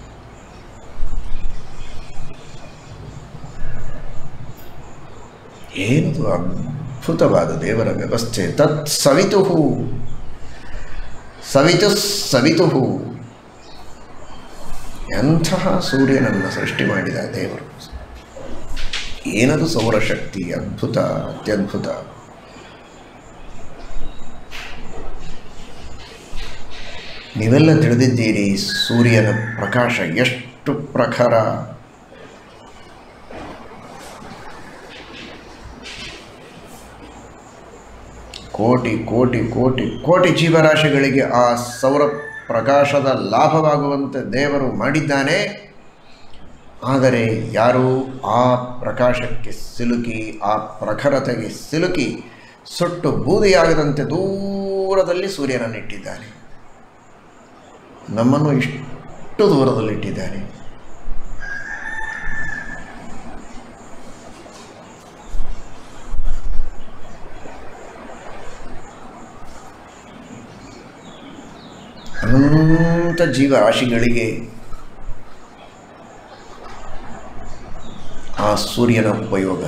ಏನದು ಅದ್ಭುತವಾದ ದೇವರ ವ್ಯವಸ್ಥೆ ತತ್ ಸವಿತು ಸವಿತು ಸವಿತು ಎಂತಹ ಸೂರ್ಯನನ್ನು ಸೃಷ್ಟಿ ಮಾಡಿದ ದೇವರು ಏನದು ಸೌರಶಕ್ತಿ ಅದ್ಭುತ ಅತ್ಯದ್ಭುತ ನೀವೆಲ್ಲ ತಿಳಿದಿದ್ದೀರಿ ಸೂರ್ಯನ ಪ್ರಕಾಶ ಎಷ್ಟು ಪ್ರಖರ ಕೋಟಿ ಕೋಟಿ ಕೋಟಿ ಕೋಟಿ ಜೀವರಾಶಿಗಳಿಗೆ ಆ ಸೌರ ಪ್ರಕಾಶದ ಲಾಭವಾಗುವಂತೆ ದೇವರು ಮಾಡಿದ್ದಾನೆ ಆದರೆ ಯಾರು ಆ ಪ್ರಕಾಶಕ್ಕೆ ಸಿಲುಕಿ ಆ ಪ್ರಖರತೆಗೆ ಸಿಲುಕಿ ಸುಟ್ಟು ಬೂದಿಯಾಗದಂತೆ ದೂರದಲ್ಲಿ ಸೂರ್ಯನನ್ನಿಟ್ಟಿದ್ದಾನೆ ನಮ್ಮನ್ನು ಇಷ್ಟು ದೂರದಲ್ಲಿಟ್ಟಿದ್ದಾನೆ ಅನಂತ ಜೀವರಾಶಿಗಳಿಗೆ ಆ ಸೂರ್ಯನ ಉಪಯೋಗ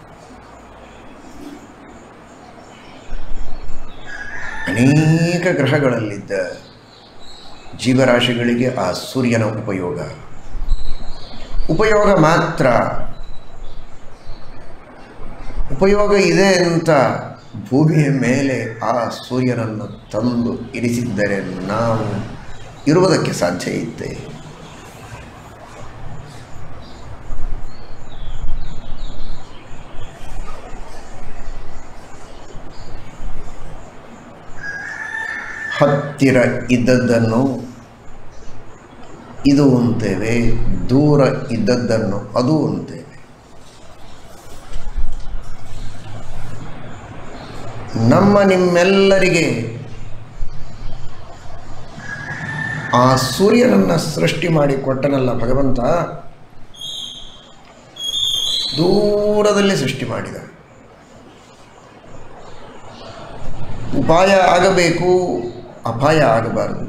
ಅನೇಕ ಗ್ರಹಗಳಲ್ಲಿದ್ದ ಜೀವರಾಶಿಗಳಿಗೆ ಆ ಸೂರ್ಯನ ಉಪಯೋಗ ಉಪಯೋಗ ಮಾತ್ರ ಉಪಯೋಗ ಇದೆ ಅಂತ ಭೂಮಿಯ ಮೇಲೆ ಆ ಸೂರ್ಯನನ್ನು ತಂದು ಇರಿಸಿದ್ದರೆ ನಾವು ಇರುವುದಕ್ಕೆ ಸಾಧ್ಯ ಇತ್ತೆ ಹತ್ತಿರ ಇದ್ದದ್ದನ್ನು ಇದು ಅಂತೇವೆ ದೂರ ಇದ್ದದ್ದನ್ನು ಅದು ಅಂತೇವೆ ನಮ್ಮ ನಿಮ್ಮೆಲ್ಲರಿಗೆ ಆ ಸೂರ್ಯನನ್ನು ಸೃಷ್ಟಿ ಮಾಡಿ ಕೊಟ್ಟನಲ್ಲ ಭಗವಂತ ದೂರದಲ್ಲಿ ಸೃಷ್ಟಿ ಮಾಡಿದ ಉಪಾಯ ಆಗಬೇಕು ಅಪಾಯ ಆಗಬಾರದು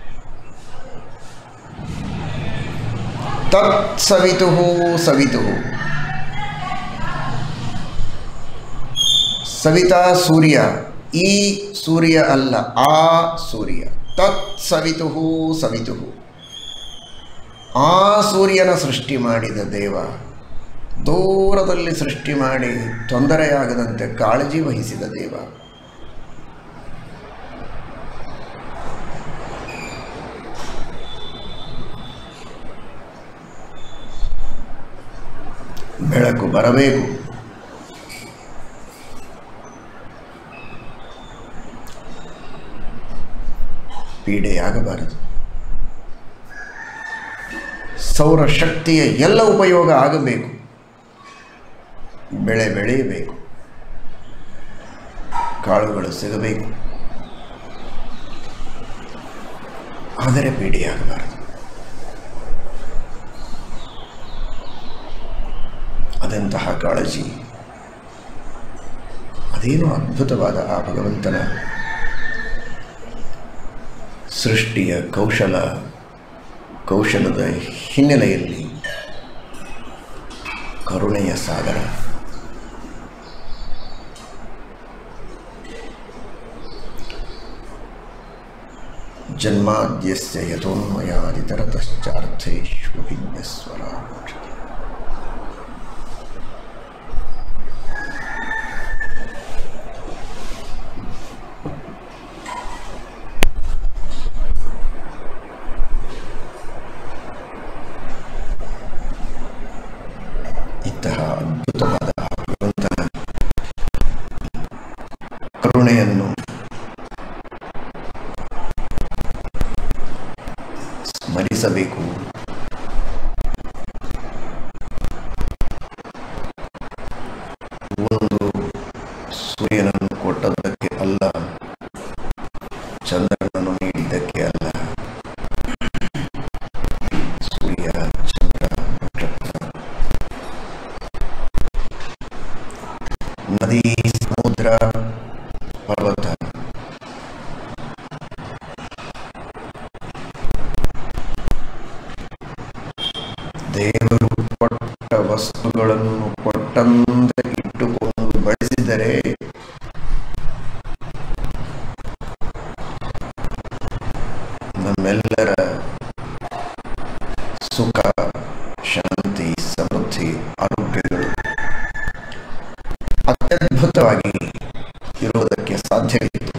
ತತ್ ಸವಿತು ಸವಿತು ಸವಿತಾ ಸೂರ್ಯ ಈ ಸೂರ್ಯ ಅಲ್ಲ ಆ ಸೂರ್ಯ ತತ್ ಸವಿತು ಸವಿತು ಆ ಸೂರ್ಯನ ಸೃಷ್ಟಿ ಮಾಡಿದ ದೇವ ದೂರದಲ್ಲಿ ಸೃಷ್ಟಿ ಮಾಡಿ ತೊಂದರೆಯಾಗದಂತೆ ಕಾಳಜಿ ವಹಿಸಿದ ದೇವ ಬೆಳಕು ಬರಬೇಕು ಪೀಡೆಯಾಗಬಾರದು ಸೌರಶಕ್ತಿಯ ಎಲ್ಲ ಉಪಯೋಗ ಆಗಬೇಕು ಬೆಳೆ ಬೆಳೆಯಬೇಕು ಕಾಳುಗಳು ಸಿಗಬೇಕು ಆದರೆ ಪೀಡೆಯಾಗಬಾರದು ಅದೆಂತಹ ಕಾಳಜಿ ಅದೇನು ಅದ್ಭುತವಾದ ಆ ಭಗವಂತನ ಸೃಷ್ಟಿಯ ಕೌಶಲ ಕೌಶಲದ ಹಿನ್ನೆಲೆಯಲ್ಲಿ ಕರುಣೆಯ ಸಾಗರ ಜನ್ಮಾದ್ಯಸ್ಯ ಯಥೋನ್ಮಯಾದಿತರತಶ್ಚಾರ್ಥೇಷು ಭಿನ್ನಸ್ವರಾಟ್ ಇಂತಹ ಅದ್ಭುತವಾದ ಆ ಭಗವಂತನ ಕರುಣೆಯನ್ನು ಸ್ಮರಿಸಬೇಕು ಒಂದು ಸೂರ್ಯನನ್ನು ಕೊಟ್ಟದ್ದಕ್ಕೆ ಅಲ್ಲ ಚಂದ್ರನನ್ನು ನೀಡಿದ್ದಕ್ಕೆ ಅಲ್ಲ ಸೂರ್ಯ ಚಂದ್ರ ನಕ್ಷತ್ರ ನದಿ ಸಮುದ್ರ ಪರ್ವತ ದೇವರು ಕೊಟ್ಟ ವಸ್ತುಗಳನ್ನು ಕೊಟ್ಟಂತೆ ಇಟ್ಟುಕೊಂಡು ಬಳಸಿದರೆ ನಮ್ಮೆಲ್ಲರ ಸುಖ ಶಾಂತಿ ಸಮೃದ್ಧಿ ಆರೋಗ್ಯಗಳು ಅತ್ಯದ್ಭುತವಾಗಿ ಇರುವುದಕ್ಕೆ ಸಾಧ್ಯವಿತ್ತು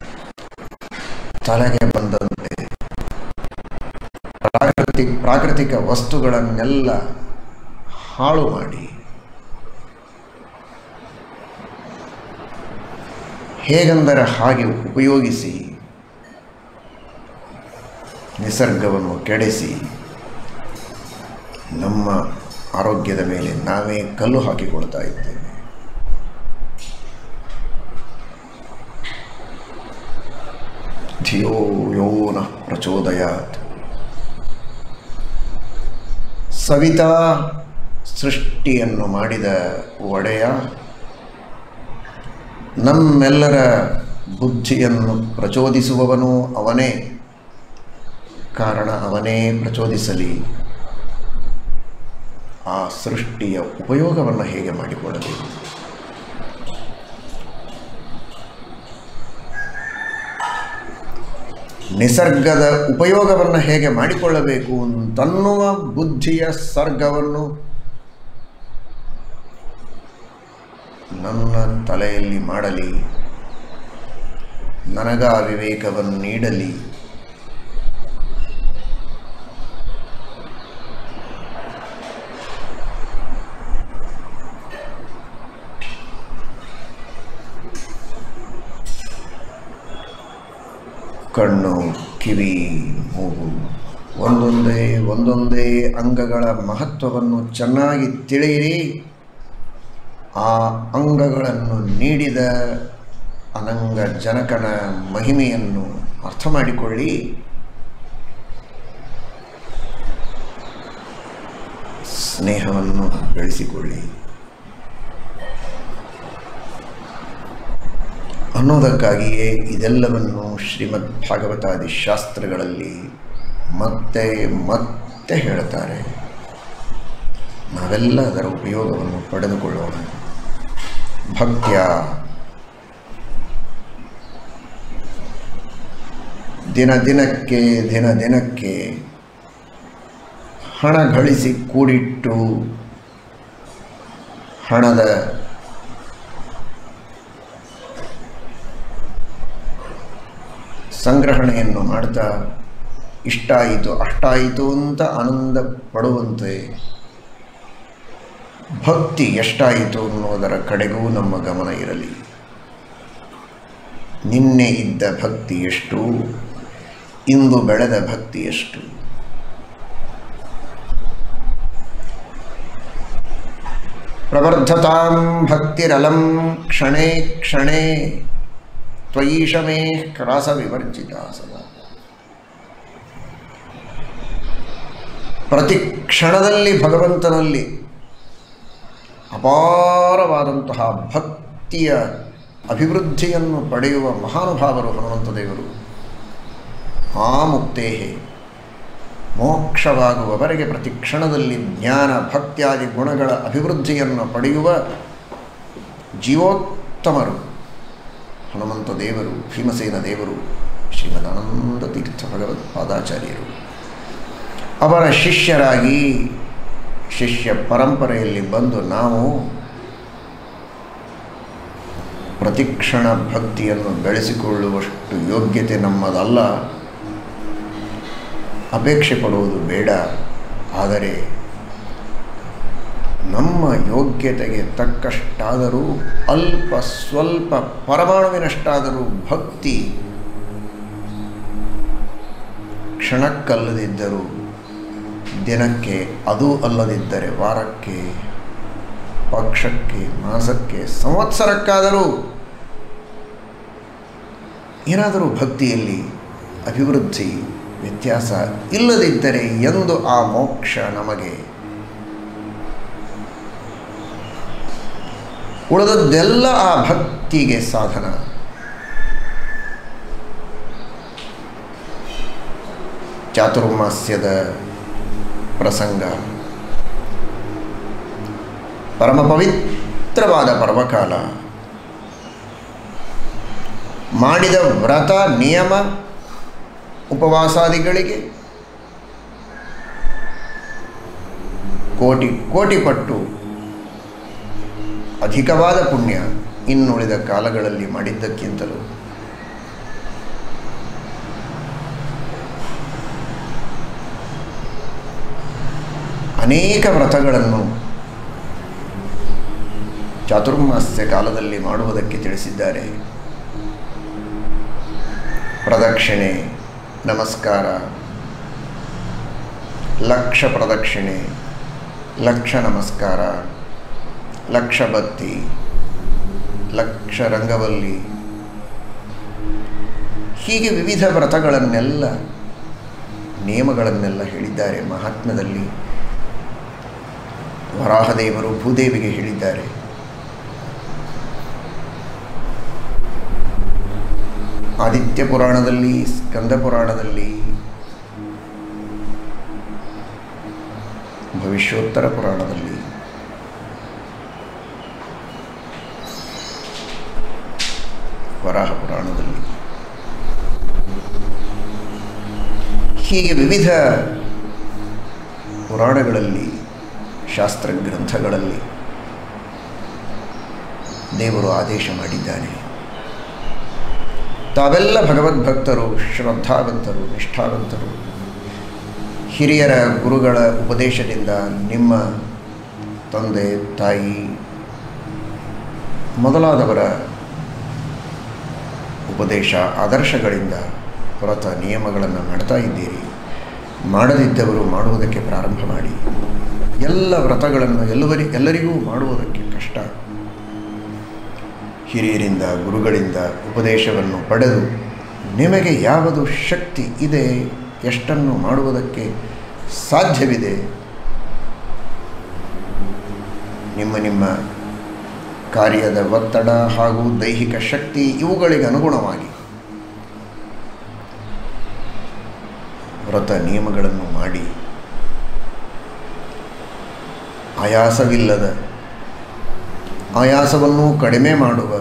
ತಲೆಗೆ ಬಂದಂತೆ ಪ್ರಾಕೃತಿ ಪ್ರಾಕೃತಿಕ ವಸ್ತುಗಳನ್ನೆಲ್ಲ ಹಾಳು ಮಾಡಿ ಹೇಗೆಂದರೆ ಹಾಗೆ ಉಪಯೋಗಿಸಿ ನಿಸರ್ಗವನ್ನು ಕೆಡಿಸಿ ನಮ್ಮ ಆರೋಗ್ಯದ ಮೇಲೆ ನಾವೇ ಕಲ್ಲು ಹಾಕಿಕೊಳ್ತಾ ಇದ್ದೇವೆ ಧಿಯೋ ಯೋ ನಃ ಪ್ರಚೋದಯಾತ್ ಸವಿತಾ ಸೃಷ್ಟಿಯನ್ನು ಮಾಡಿದ ಒಡೆಯ ನಮ್ಮೆಲ್ಲರ ಬುದ್ಧಿಯನ್ನು ಪ್ರಚೋದಿಸುವವನು ಅವನೇ ಕಾರಣ ಅವನೇ ಪ್ರಚೋದಿಸಲಿ ಆ ಸೃಷ್ಟಿಯ ಉಪಯೋಗವನ್ನು ಹೇಗೆ ಮಾಡಿಕೊಳ್ಳಬೇಕು ನಿಸರ್ಗದ ಉಪಯೋಗವನ್ನು ಹೇಗೆ ಮಾಡಿಕೊಳ್ಳಬೇಕು ಅಂತನ್ನುವ ಬುದ್ಧಿಯ ಸರ್ಗವನ್ನು ನನ್ನ ತಲೆಯಲ್ಲಿ ಮಾಡಲಿ ನನಗ ಆ ವಿವೇಕವನ್ನು ನೀಡಲಿ ಕಣ್ಣು ಕಿವಿ ಮೂಗು ಒಂದೊಂದೇ ಒಂದೊಂದೇ ಅಂಗಗಳ ಮಹತ್ವವನ್ನು ಚೆನ್ನಾಗಿ ತಿಳಿಯಿರಿ ಆ ಅಂಗಗಳನ್ನು ನೀಡಿದ ಅನಂಗ ಜನಕನ ಮಹಿಮೆಯನ್ನು ಅರ್ಥ ಮಾಡಿಕೊಳ್ಳಿ ಸ್ನೇಹವನ್ನು ಬೆಳೆಸಿಕೊಳ್ಳಿ ಅನ್ನೋದಕ್ಕಾಗಿಯೇ ಇದೆಲ್ಲವನ್ನು ಶ್ರೀಮದ್ ಭಾಗವತಾದಿ ಶಾಸ್ತ್ರಗಳಲ್ಲಿ ಮತ್ತೆ ಮತ್ತೆ ಹೇಳ್ತಾರೆ ನಾವೆಲ್ಲ ಅದರ ಉಪಯೋಗವನ್ನು ಪಡೆದುಕೊಳ್ಳೋಣ ಭಕ್ತ್ಯ ದಿನ ದಿನಕ್ಕೆ ದಿನ ದಿನಕ್ಕೆ ಹಣ ಗಳಿಸಿ ಕೂಡಿಟ್ಟು ಹಣದ ಸಂಗ್ರಹಣೆಯನ್ನು ಮಾಡ್ತಾ ಇಷ್ಟಾಯಿತು ಅಷ್ಟಾಯಿತು ಅಂತ ಆನಂದ ಪಡುವಂತೆ ಭಕ್ತಿ ಎಷ್ಟಾಯಿತು ಅನ್ನೋದರ ಕಡೆಗೂ ನಮ್ಮ ಗಮನ ಇರಲಿ ನಿನ್ನೆ ಇದ್ದ ಭಕ್ತಿ ಎಷ್ಟು ಇಂದು ಬೆಳೆದ ಭಕ್ತಿ ಎಷ್ಟು ಪ್ರವರ್ಧತಾಂ ಭಕ್ತಿರಲಂ ಕ್ಷಣೇ ಕ್ಷಣೇ ತ್ವಯೀಶಮೇ ಕ್ರಾಸ ವಿವರ್ಜಿತ ಸದಾ ಪ್ರತಿ ಕ್ಷಣದಲ್ಲಿ ಭಗವಂತನಲ್ಲಿ ಅಪಾರವಾದಂತಹ ಭಕ್ತಿಯ ಅಭಿವೃದ್ಧಿಯನ್ನು ಪಡೆಯುವ ಮಹಾನುಭಾವರು ಹನುಮಂತ ದೇವರು ಆ ಮುಕ್ತೇಹೆ ಮೋಕ್ಷವಾಗುವವರೆಗೆ ಪ್ರತಿ ಕ್ಷಣದಲ್ಲಿ ಜ್ಞಾನ ಭಕ್ತ್ಯಾದಿ ಗುಣಗಳ ಅಭಿವೃದ್ಧಿಯನ್ನು ಪಡೆಯುವ ಜೀವೋತ್ತಮರು ಹನುಮಂತ ದೇವರು ಭೀಮಸೇನ ದೇವರು ಶ್ರೀಮದಾನಂದ ತೀರ್ಥ ಭಗವತ್ಪಾದಾಚಾರ್ಯರು ಅವರ ಶಿಷ್ಯರಾಗಿ ಶಿಷ್ಯ ಪರಂಪರೆಯಲ್ಲಿ ಬಂದು ನಾವು ಪ್ರತಿಕ್ಷಣ ಭಕ್ತಿಯನ್ನು ಬೆಳೆಸಿಕೊಳ್ಳುವಷ್ಟು ಯೋಗ್ಯತೆ ನಮ್ಮದಲ್ಲ ಅಪೇಕ್ಷೆ ಪಡುವುದು ಬೇಡ ಆದರೆ ನಮ್ಮ ಯೋಗ್ಯತೆಗೆ ತಕ್ಕಷ್ಟಾದರೂ ಅಲ್ಪ ಸ್ವಲ್ಪ ಪರಮಾಣುವಿನಷ್ಟಾದರೂ ಭಕ್ತಿ ಕ್ಷಣಕ್ಕಲ್ಲದಿದ್ದರೂ ದಿನಕ್ಕೆ ಅದು ಅಲ್ಲದಿದ್ದರೆ ವಾರಕ್ಕೆ ಪಕ್ಷಕ್ಕೆ ಮಾಸಕ್ಕೆ ಸಂವತ್ಸರಕ್ಕಾದರೂ ಏನಾದರೂ ಭಕ್ತಿಯಲ್ಲಿ ಅಭಿವೃದ್ಧಿ ವ್ಯತ್ಯಾಸ ಇಲ್ಲದಿದ್ದರೆ ಎಂದು ಆ ಮೋಕ್ಷ ನಮಗೆ ಉಳಿದದ್ದೆಲ್ಲ ಆ ಭಕ್ತಿಗೆ ಸಾಧನ ಚಾತುರ್ಮಾಸ್ಯದ ಪ್ರಸಂಗ ಪರಮ ಪವಿತ್ರವಾದ ಪರ್ವಕಾಲ ಮಾಡಿದ ವ್ರತ ನಿಯಮ ಉಪವಾಸಾದಿಗಳಿಗೆ ಕೋಟಿ ಕೋಟಿ ಪಟ್ಟು ಅಧಿಕವಾದ ಪುಣ್ಯ ಇನ್ನುಳಿದ ಕಾಲಗಳಲ್ಲಿ ಮಾಡಿದ್ದಕ್ಕಿಂತಲೂ ಅನೇಕ ವ್ರತಗಳನ್ನು ಚಾತುರ್ಮಾಸ್ಯ ಕಾಲದಲ್ಲಿ ಮಾಡುವುದಕ್ಕೆ ತಿಳಿಸಿದ್ದಾರೆ ಪ್ರದಕ್ಷಿಣೆ ನಮಸ್ಕಾರ ಲಕ್ಷ ಪ್ರದಕ್ಷಿಣೆ ಲಕ್ಷ ನಮಸ್ಕಾರ ಲಕ್ಷ ಬತ್ತಿ ಲಕ್ಷ ರಂಗವಲ್ಲಿ ಹೀಗೆ ವಿವಿಧ ವ್ರತಗಳನ್ನೆಲ್ಲ ನಿಯಮಗಳನ್ನೆಲ್ಲ ಹೇಳಿದ್ದಾರೆ ಮಹಾತ್ಮ್ಯದಲ್ಲಿ ವರಾಹದೇವರು ಭೂದೇವಿಗೆ ಹೇಳಿದ್ದಾರೆ ಆದಿತ್ಯ ಪುರಾಣದಲ್ಲಿ ಸ್ಕಂದ ಪುರಾಣದಲ್ಲಿ ಭವಿಷ್ಯೋತ್ತರ ಪುರಾಣದಲ್ಲಿ ವರಾಹ ಪುರಾಣದಲ್ಲಿ ಹೀಗೆ ವಿವಿಧ ಪುರಾಣಗಳಲ್ಲಿ ಶಾಸ್ತ್ರ ಗ್ರಂಥಗಳಲ್ಲಿ ದೇವರು ಆದೇಶ ಮಾಡಿದ್ದಾನೆ ತಾವೆಲ್ಲ ಭಗವದ್ಭಕ್ತರು ಶ್ರದ್ಧಾವಂತರು ನಿಷ್ಠಾವಂತರು ಹಿರಿಯರ ಗುರುಗಳ ಉಪದೇಶದಿಂದ ನಿಮ್ಮ ತಂದೆ ತಾಯಿ ಮೊದಲಾದವರ ಉಪದೇಶ ಆದರ್ಶಗಳಿಂದ ಹೊರತ ನಿಯಮಗಳನ್ನು ಮಾಡ್ತಾ ಇದ್ದೀರಿ ಮಾಡದಿದ್ದವರು ಮಾಡುವುದಕ್ಕೆ ಪ್ರಾರಂಭ ಮಾಡಿ ಎಲ್ಲ ವ್ರತಗಳನ್ನು ಎಲ್ಲವರಿ ಎಲ್ಲರಿಗೂ ಮಾಡುವುದಕ್ಕೆ ಕಷ್ಟ ಹಿರಿಯರಿಂದ ಗುರುಗಳಿಂದ ಉಪದೇಶವನ್ನು ಪಡೆದು ನಿಮಗೆ ಯಾವುದು ಶಕ್ತಿ ಇದೆ ಎಷ್ಟನ್ನು ಮಾಡುವುದಕ್ಕೆ ಸಾಧ್ಯವಿದೆ ನಿಮ್ಮ ನಿಮ್ಮ ಕಾರ್ಯದ ಒತ್ತಡ ಹಾಗೂ ದೈಹಿಕ ಶಕ್ತಿ ಇವುಗಳಿಗೆ ಅನುಗುಣವಾಗಿ ವ್ರತ ನಿಯಮಗಳನ್ನು ಮಾಡಿ ಆಯಾಸವಿಲ್ಲದ ಆಯಾಸವನ್ನು ಕಡಿಮೆ ಮಾಡುವ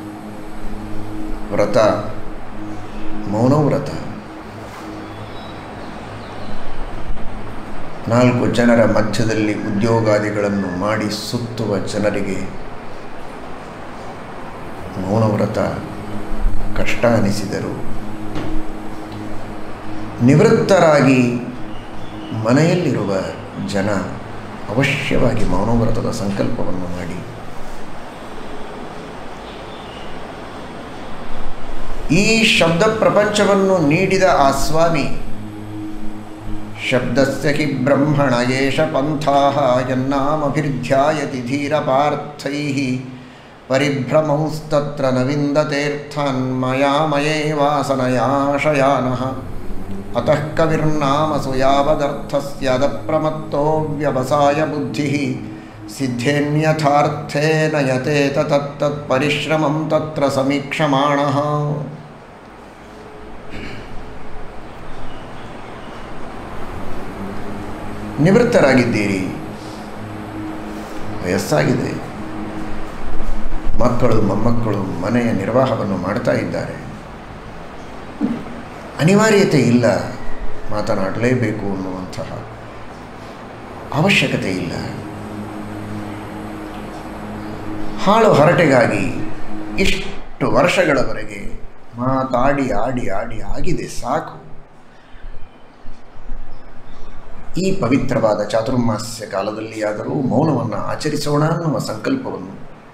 ವ್ರತ ಮೌನವ್ರತ ನಾಲ್ಕು ಜನರ ಮಧ್ಯದಲ್ಲಿ ಉದ್ಯೋಗಾದಿಗಳನ್ನು ಮಾಡಿ ಸುತ್ತುವ ಜನರಿಗೆ ಮೌನವ್ರತ ಕಷ್ಟ ಅನಿಸಿದರು ನಿವೃತ್ತರಾಗಿ ಮನೆಯಲ್ಲಿರುವ ಜನ ಅವಶ್ಯವಾಗಿ ಮೌನವ್ರತದ ಸಂಕಲ್ಪವನ್ನು ಮಾಡಿ ಈ ಶಬ್ದ ಪ್ರಪಂಚವನ್ನು ನೀಡಿದ ಆ ಸ್ವಾಮಿ ಶಬ್ದಸ್ಯ ಹಿ ಬ್ರಹ್ಮಣ ಏಷ ಪಂಥಾ ಯನ್ನಾಮಭಿರ್ಧ್ಯಾಯತಿ ಧೀರಪಾರ್ಥೈ ಪರಿಭ್ರಮೌಸ್ತತ್ರ ನ ವಿಂದತೀರ್ಥಾನ್ ಮಯಾಮಯೇ ವಾಸನಯಾಶಯಾನಃ ಅತಃ ಕವಿರ್ನಾಮಸು ಯಾವದರ್ಥಸ್ಯದಪ್ರಮತ್ತೋ ವ್ಯವಸಾಯ ಬುದ್ಧಿ ಸಿದ್ಧೇನ್ಯಥಾರ್ಥೇನ ಯತೇತ ತತ್ತತ್ ಪರಿಶ್ರಮಂ ತತ್ರ ಸಮೀಕ್ಷಮಾಣಃ ನಿವೃತ್ತರಾಗಿದ್ದೀರಿ ವಯಸ್ಸಾಗಿದೆ ಮಕ್ಕಳು ಮೊಮ್ಮಕ್ಕಳು ಮನೆಯ ನಿರ್ವಾಹವನ್ನು ಮಾಡ್ತಾ ಇದ್ದಾರೆ ಅನಿವಾರ್ಯತೆ ಇಲ್ಲ ಮಾತನಾಡಲೇಬೇಕು ಅನ್ನುವಂತಹ ಅವಶ್ಯಕತೆ ಇಲ್ಲ ಹಾಳು ಹರಟೆಗಾಗಿ ಇಷ್ಟು ವರ್ಷಗಳವರೆಗೆ ಮಾತಾಡಿ ಆಡಿ ಆಡಿ ಆಗಿದೆ ಸಾಕು ಈ ಪವಿತ್ರವಾದ ಚಾತುರ್ಮಾಸ್ಯ ಕಾಲದಲ್ಲಿ ಆದರೂ ಮೌನವನ್ನು ಆಚರಿಸೋಣ ಅನ್ನುವ ಸಂಕಲ್ಪವನ್ನು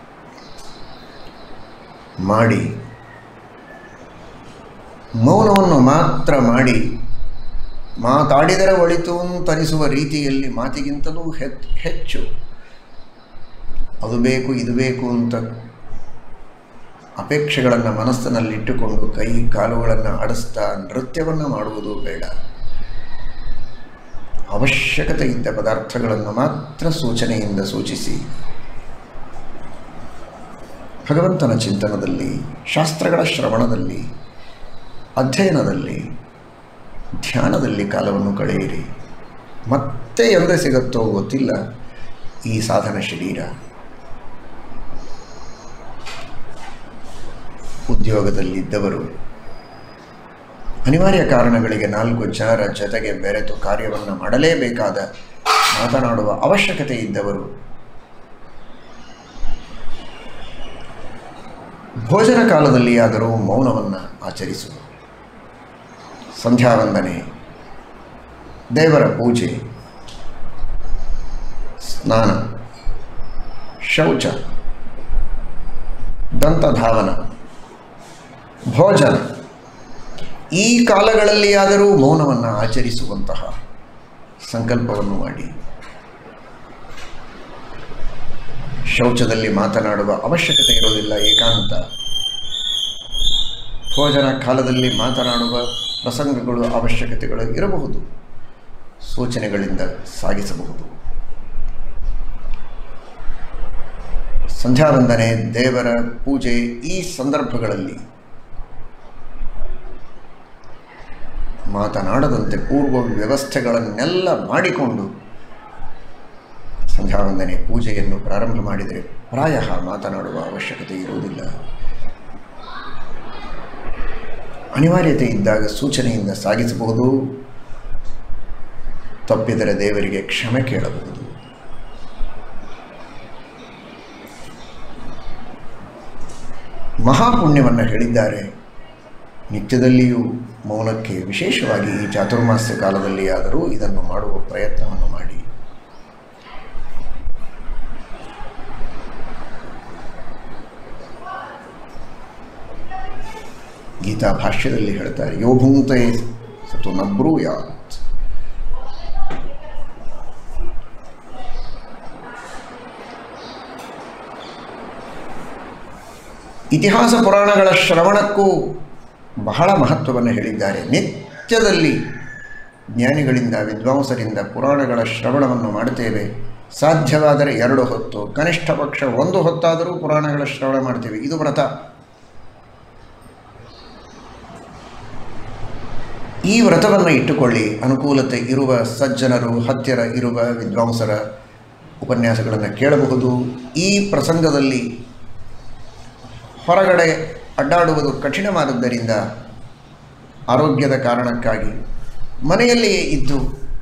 ಮಾಡಿ ಮೌನವನ್ನು ಮಾತ್ರ ಮಾಡಿ ಮಾತಾಡಿದರೆ ಒಳಿತು ಅಂತನಿಸುವ ರೀತಿಯಲ್ಲಿ ಮಾತಿಗಿಂತಲೂ ಹೆಚ್ ಹೆಚ್ಚು ಅದು ಬೇಕು ಇದು ಬೇಕು ಅಂತ ಅಪೇಕ್ಷೆಗಳನ್ನು ಮನಸ್ಸಿನಲ್ಲಿಟ್ಟುಕೊಂಡು ಕೈ ಕಾಲುಗಳನ್ನು ಆಡಿಸ್ತಾ ನೃತ್ಯವನ್ನು ಮಾಡುವುದು ಬೇಡ ಅವಶ್ಯಕತೆ ಇದ್ದ ಪದಾರ್ಥಗಳನ್ನು ಮಾತ್ರ ಸೂಚನೆಯಿಂದ ಸೂಚಿಸಿ ಭಗವಂತನ ಚಿಂತನದಲ್ಲಿ ಶಾಸ್ತ್ರಗಳ ಶ್ರವಣದಲ್ಲಿ ಅಧ್ಯಯನದಲ್ಲಿ ಧ್ಯಾನದಲ್ಲಿ ಕಾಲವನ್ನು ಕಳೆಯಿರಿ ಮತ್ತೆ ಎಂದೇ ಸಿಗುತ್ತೋ ಗೊತ್ತಿಲ್ಲ ಈ ಸಾಧನ ಶರೀರ ಉದ್ಯೋಗದಲ್ಲಿದ್ದವರು ಅನಿವಾರ್ಯ ಕಾರಣಗಳಿಗೆ ನಾಲ್ಕು ಜನರ ಜೊತೆಗೆ ಬೆರೆತು ಕಾರ್ಯವನ್ನು ಮಾಡಲೇಬೇಕಾದ ಮಾತನಾಡುವ ಅವಶ್ಯಕತೆ ಇದ್ದವರು ಭೋಜನ ಕಾಲದಲ್ಲಿ ಆದರೂ ಮೌನವನ್ನು ಆಚರಿಸು ಸಂಧ್ಯಾವಂದನೆ ದೇವರ ಪೂಜೆ ಸ್ನಾನ ಶೌಚ ದಂತಧಾವನ ಭೋಜನ ಈ ಕಾಲಗಳಲ್ಲಿ ಆದರೂ ಮೌನವನ್ನು ಆಚರಿಸುವಂತಹ ಸಂಕಲ್ಪವನ್ನು ಮಾಡಿ ಶೌಚದಲ್ಲಿ ಮಾತನಾಡುವ ಅವಶ್ಯಕತೆ ಇರೋದಿಲ್ಲ ಏಕಾಂತ ಭೋಜನ ಕಾಲದಲ್ಲಿ ಮಾತನಾಡುವ ಪ್ರಸಂಗಗಳು ಅವಶ್ಯಕತೆಗಳು ಇರಬಹುದು ಸೂಚನೆಗಳಿಂದ ಸಾಗಿಸಬಹುದು ಸಂಧ್ಯಾವಂದನೆ ದೇವರ ಪೂಜೆ ಈ ಸಂದರ್ಭಗಳಲ್ಲಿ ಮಾತನಾಡದಂತೆ ಪೂರ್ವ ವ್ಯವಸ್ಥೆಗಳನ್ನೆಲ್ಲ ಮಾಡಿಕೊಂಡು ಸಂಧ್ಯಾವಂದನೆ ಪೂಜೆಯನ್ನು ಪ್ರಾರಂಭ ಮಾಡಿದರೆ ಪ್ರಾಯ ಮಾತನಾಡುವ ಅವಶ್ಯಕತೆ ಇರುವುದಿಲ್ಲ ಅನಿವಾರ್ಯತೆ ಇದ್ದಾಗ ಸೂಚನೆಯಿಂದ ಸಾಗಿಸಬಹುದು ತಪ್ಪಿದರೆ ದೇವರಿಗೆ ಕ್ಷಮೆ ಕೇಳಬಹುದು ಮಹಾಪುಣ್ಯವನ್ನು ಹೇಳಿದ್ದಾರೆ ನಿತ್ಯದಲ್ಲಿಯೂ ಮೌನಕ್ಕೆ ವಿಶೇಷವಾಗಿ ಈ ಚಾತುರ್ಮಾಸ್ಯ ಕಾಲದಲ್ಲಿ ಆದರೂ ಇದನ್ನು ಮಾಡುವ ಪ್ರಯತ್ನವನ್ನು ಮಾಡಿ ಗೀತಾ ಭಾಷ್ಯದಲ್ಲಿ ಹೇಳ್ತಾರೆ ಯೋ ಭುಂಕ್ತೆ ಸತು ನಬ್ರೂಯಾತ್ ಇತಿಹಾಸ ಪುರಾಣಗಳ ಶ್ರವಣಕ್ಕೂ ಬಹಳ ಮಹತ್ವವನ್ನು ಹೇಳಿದ್ದಾರೆ ನಿತ್ಯದಲ್ಲಿ ಜ್ಞಾನಿಗಳಿಂದ ವಿದ್ವಾಂಸರಿಂದ ಪುರಾಣಗಳ ಶ್ರವಣವನ್ನು ಮಾಡುತ್ತೇವೆ ಸಾಧ್ಯವಾದರೆ ಎರಡು ಹೊತ್ತು ಕನಿಷ್ಠ ಪಕ್ಷ ಒಂದು ಹೊತ್ತಾದರೂ ಪುರಾಣಗಳ ಶ್ರವಣ ಮಾಡ್ತೇವೆ ಇದು ವ್ರತ ಈ ವ್ರತವನ್ನು ಇಟ್ಟುಕೊಳ್ಳಿ ಅನುಕೂಲತೆ ಇರುವ ಸಜ್ಜನರು ಹತ್ತಿರ ಇರುವ ವಿದ್ವಾಂಸರ ಉಪನ್ಯಾಸಗಳನ್ನು ಕೇಳಬಹುದು ಈ ಪ್ರಸಂಗದಲ್ಲಿ ಹೊರಗಡೆ ಅಡ್ಡಾಡುವುದು ಕಠಿಣವಾದದ್ದರಿಂದ ಆರೋಗ್ಯದ ಕಾರಣಕ್ಕಾಗಿ ಮನೆಯಲ್ಲಿಯೇ ಇದ್ದು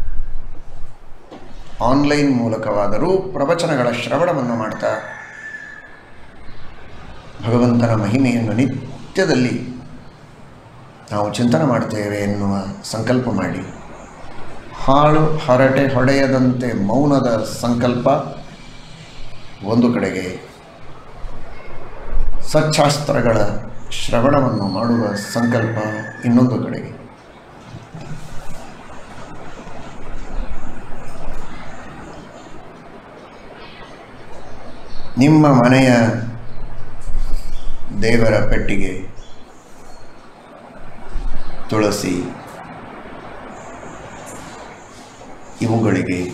ಆನ್ಲೈನ್ ಮೂಲಕವಾದರೂ ಪ್ರವಚನಗಳ ಶ್ರವಣವನ್ನು ಮಾಡ್ತಾ ಭಗವಂತನ ಮಹಿಮೆಯನ್ನು ನಿತ್ಯದಲ್ಲಿ ನಾವು ಚಿಂತನೆ ಮಾಡ್ತೇವೆ ಎನ್ನುವ ಸಂಕಲ್ಪ ಮಾಡಿ ಹಾಳು ಹರಟೆ ಹೊಡೆಯದಂತೆ ಮೌನದ ಸಂಕಲ್ಪ ಒಂದು ಕಡೆಗೆ ಸಚ್ಚಾಸ್ತ್ರಗಳ ಶ್ರವಣವನ್ನು ಮಾಡುವ ಸಂಕಲ್ಪ ಇನ್ನೊಂದು ಕಡೆಗೆ ನಿಮ್ಮ ಮನೆಯ ದೇವರ ಪೆಟ್ಟಿಗೆ ತುಳಸಿ ಇವುಗಳಿಗೆ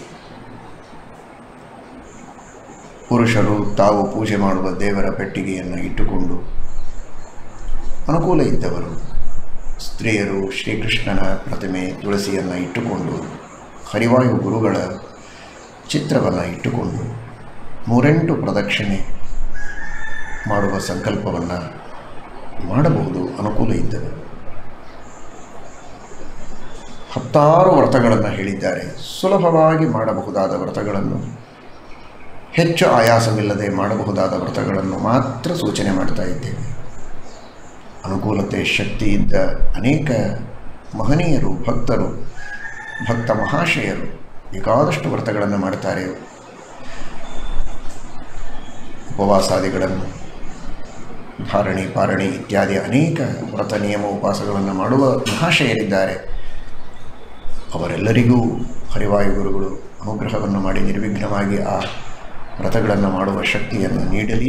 ಪುರುಷರು ತಾವು ಪೂಜೆ ಮಾಡುವ ದೇವರ ಪೆಟ್ಟಿಗೆಯನ್ನು ಇಟ್ಟುಕೊಂಡು ಅನುಕೂಲ ಇದ್ದವರು ಸ್ತ್ರೀಯರು ಶ್ರೀಕೃಷ್ಣನ ಪ್ರತಿಮೆ ತುಳಸಿಯನ್ನು ಇಟ್ಟುಕೊಂಡು ಹರಿವಾಯು ಗುರುಗಳ ಚಿತ್ರವನ್ನು ಇಟ್ಟುಕೊಂಡು ಮೂರೆಂಟು ಪ್ರದಕ್ಷಿಣೆ ಮಾಡುವ ಸಂಕಲ್ಪವನ್ನು ಮಾಡಬಹುದು ಅನುಕೂಲ ಇದ್ದರೆ ಹತ್ತಾರು ವ್ರತಗಳನ್ನು ಹೇಳಿದ್ದಾರೆ ಸುಲಭವಾಗಿ ಮಾಡಬಹುದಾದ ವ್ರತಗಳನ್ನು ಹೆಚ್ಚು ಆಯಾಸವಿಲ್ಲದೆ ಮಾಡಬಹುದಾದ ವ್ರತಗಳನ್ನು ಮಾತ್ರ ಸೂಚನೆ ಮಾಡ್ತಾ ಇದ್ದೇವೆ ಅನುಕೂಲತೆ ಶಕ್ತಿ ಇದ್ದ ಅನೇಕ ಮಹನೀಯರು ಭಕ್ತರು ಭಕ್ತ ಮಹಾಶಯರು ಬೇಕಾದಷ್ಟು ವ್ರತಗಳನ್ನು ಮಾಡ್ತಾರೆ ಉಪವಾಸಾದಿಗಳನ್ನು ಧಾರಣಿ ಪಾರಣಿ ಇತ್ಯಾದಿ ಅನೇಕ ವ್ರತ ನಿಯಮ ಉಪವಾಸಗಳನ್ನು ಮಾಡುವ ಮಹಾಶಯರಿದ್ದಾರೆ ಅವರೆಲ್ಲರಿಗೂ ಹರಿವಾಯು ಗುರುಗಳು ಅನುಗ್ರಹವನ್ನು ಮಾಡಿ ನಿರ್ವಿಘ್ನವಾಗಿ ಆ ವ್ರತಗಳನ್ನು ಮಾಡುವ ಶಕ್ತಿಯನ್ನು ನೀಡಲಿ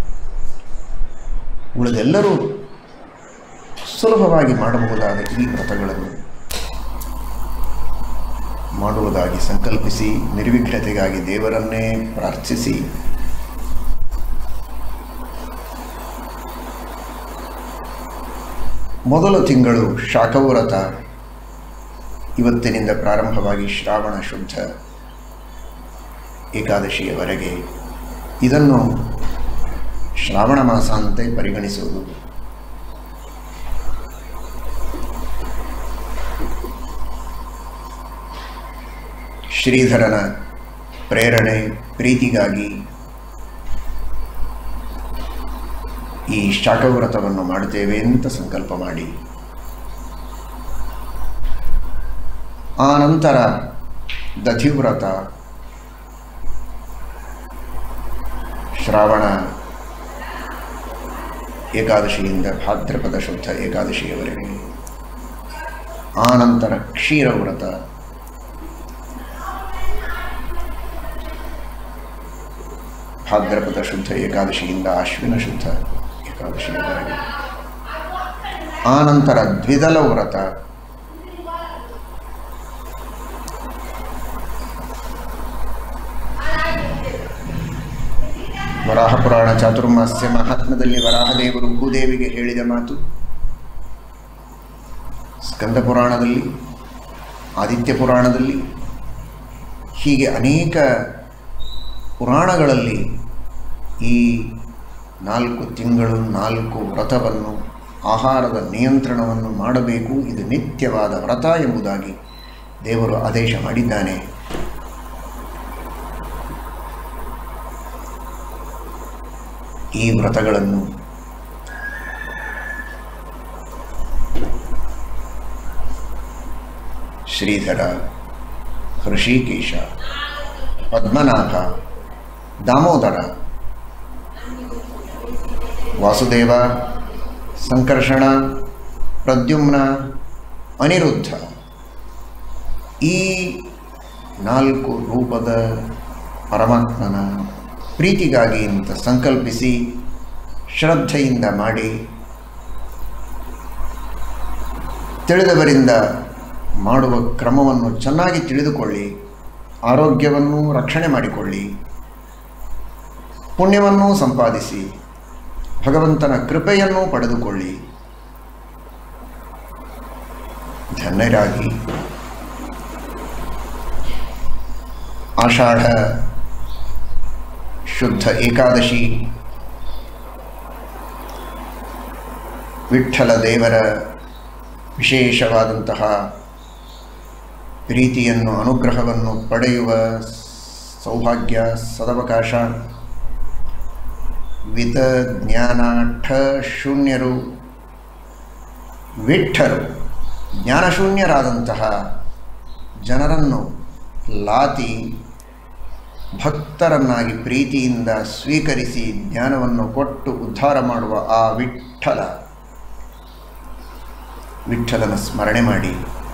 ಉಳಿದೆಲ್ಲರೂ ಸುಲಭವಾಗಿ ಮಾಡಬಹುದಾದ ಈ ವ್ರತಗಳನ್ನು ಮಾಡುವುದಾಗಿ ಸಂಕಲ್ಪಿಸಿ ನಿರ್ವಿಘ್ನತೆಗಾಗಿ ದೇವರನ್ನೇ ಪ್ರಾರ್ಥಿಸಿ ಮೊದಲ ತಿಂಗಳು ಶಾಖವ್ರತ ಇವತ್ತಿನಿಂದ ಪ್ರಾರಂಭವಾಗಿ ಶ್ರಾವಣ ಶುದ್ಧ ಏಕಾದಶಿಯವರೆಗೆ ಇದನ್ನು ಶ್ರಾವಣ ಮಾಸ ಅಂತೆ ಪರಿಗಣಿಸುವುದು ಶ್ರೀಧರನ ಪ್ರೇರಣೆ ಪ್ರೀತಿಗಾಗಿ ಈ ಶಾಖವ್ರತವನ್ನು ಮಾಡುತ್ತೇವೆ ಅಂತ ಸಂಕಲ್ಪ ಮಾಡಿ ಆ ನಂತರ ದಧಿವ್ರತ ಶ್ರಾವಣ ಏಕಾದಶಿಯಿಂದ ಭಾದ್ರಪದ ಶುದ್ಧ ಏಕಾದಶಿಯವರೆಗೆ ಆ ನಂತರ ಕ್ಷೀರವ್ರತ ಭಾದ್ರಪದ ಶುದ್ಧ ಏಕಾದಶಿಯಿಂದ ಅಶ್ವಿನ ಶುದ್ಧ ಏಕಾದಶಿಯವರೆಗೆ ಆ ನಂತರ ದ್ವಿದಲ ವ್ರತ ವರಾಹ ಪುರಾಣ ಚಾತುರ್ಮಾಸ್ಯ ಮಹಾತ್ಮದಲ್ಲಿ ವರಾಹದೇವರು ಭೂದೇವಿಗೆ ಹೇಳಿದ ಮಾತು ಸ್ಕಂದ ಪುರಾಣದಲ್ಲಿ ಆದಿತ್ಯ ಪುರಾಣದಲ್ಲಿ ಹೀಗೆ ಅನೇಕ ಪುರಾಣಗಳಲ್ಲಿ ಈ ನಾಲ್ಕು ತಿಂಗಳು ನಾಲ್ಕು ವ್ರತವನ್ನು ಆಹಾರದ ನಿಯಂತ್ರಣವನ್ನು ಮಾಡಬೇಕು ಇದು ನಿತ್ಯವಾದ ವ್ರತ ಎಂಬುದಾಗಿ ದೇವರು ಆದೇಶ ಮಾಡಿದ್ದಾನೆ ಈ ವ್ರತಗಳನ್ನು ಶ್ರೀಧರ ಹೃಷಿಕೇಶ ಪದ್ಮನಾಭ ದಾಮೋದರ ವಾಸುದೇವ ಸಂಕರ್ಷಣ ಪ್ರದ್ಯುಮ್ನ ಅನಿರುದ್ಧ ಈ ನಾಲ್ಕು ರೂಪದ ಪರಮಾತ್ಮನ ಪ್ರೀತಿಗಾಗಿ ಅಂತ ಸಂಕಲ್ಪಿಸಿ ಶ್ರದ್ಧೆಯಿಂದ ಮಾಡಿ ತಿಳಿದವರಿಂದ ಮಾಡುವ ಕ್ರಮವನ್ನು ಚೆನ್ನಾಗಿ ತಿಳಿದುಕೊಳ್ಳಿ ಆರೋಗ್ಯವನ್ನು ರಕ್ಷಣೆ ಮಾಡಿಕೊಳ್ಳಿ ಪುಣ್ಯವನ್ನೂ ಸಂಪಾದಿಸಿ ಭಗವಂತನ ಕೃಪೆಯನ್ನೂ ಪಡೆದುಕೊಳ್ಳಿ ಧನ್ಯರಾಗಿ ಆಷಾಢ ಶುದ್ಧ ಏಕಾದಶಿ ವಿಠ್ಠಲ ದೇವರ ವಿಶೇಷವಾದಂತಹ ಪ್ರೀತಿಯನ್ನು ಅನುಗ್ರಹವನ್ನು ಪಡೆಯುವ ಸೌಭಾಗ್ಯ ಸದವಕಾಶ ವಿತ ಜ್ಞಾನ ಠ ಶೂನ್ಯರು ವಿಠ್ಠರು ಜ್ಞಾನಶೂನ್ಯರಾದಂತಹ ಜನರನ್ನು ಲಾತಿ ಭಕ್ತರನ್ನಾಗಿ ಪ್ರೀತಿಯಿಂದ ಸ್ವೀಕರಿಸಿ ಜ್ಞಾನವನ್ನು ಕೊಟ್ಟು ಉದ್ಧಾರ ಮಾಡುವ ಆ ವಿಠ್ಠಲ ವಿಠ್ಠಲನ ಸ್ಮರಣೆ ಮಾಡಿ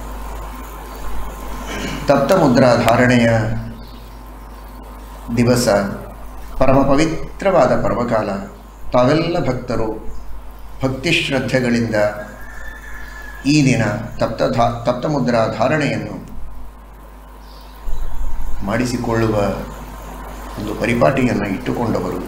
ತಪ್ತಮುದ್ರಾ ಧಾರಣೆಯ ದಿವಸ ಪರಮ ಪವಿತ್ರವಾದ ಪರ್ವಕಾಲ ತಾವೆಲ್ಲ ಭಕ್ತರು ಭಕ್ತಿ ಶ್ರದ್ಧೆಗಳಿಂದ ಈ ದಿನ ತಪ್ತ ಧಾ ತಪ್ತಮುದ್ರಾ ಧಾರಣೆಯನ್ನು ಮಾಡಿಸಿಕೊಳ್ಳುವ ಒಂದು ಪರಿಪಾಟಿಯನ್ನು ಇಟ್ಟುಕೊಂಡವರು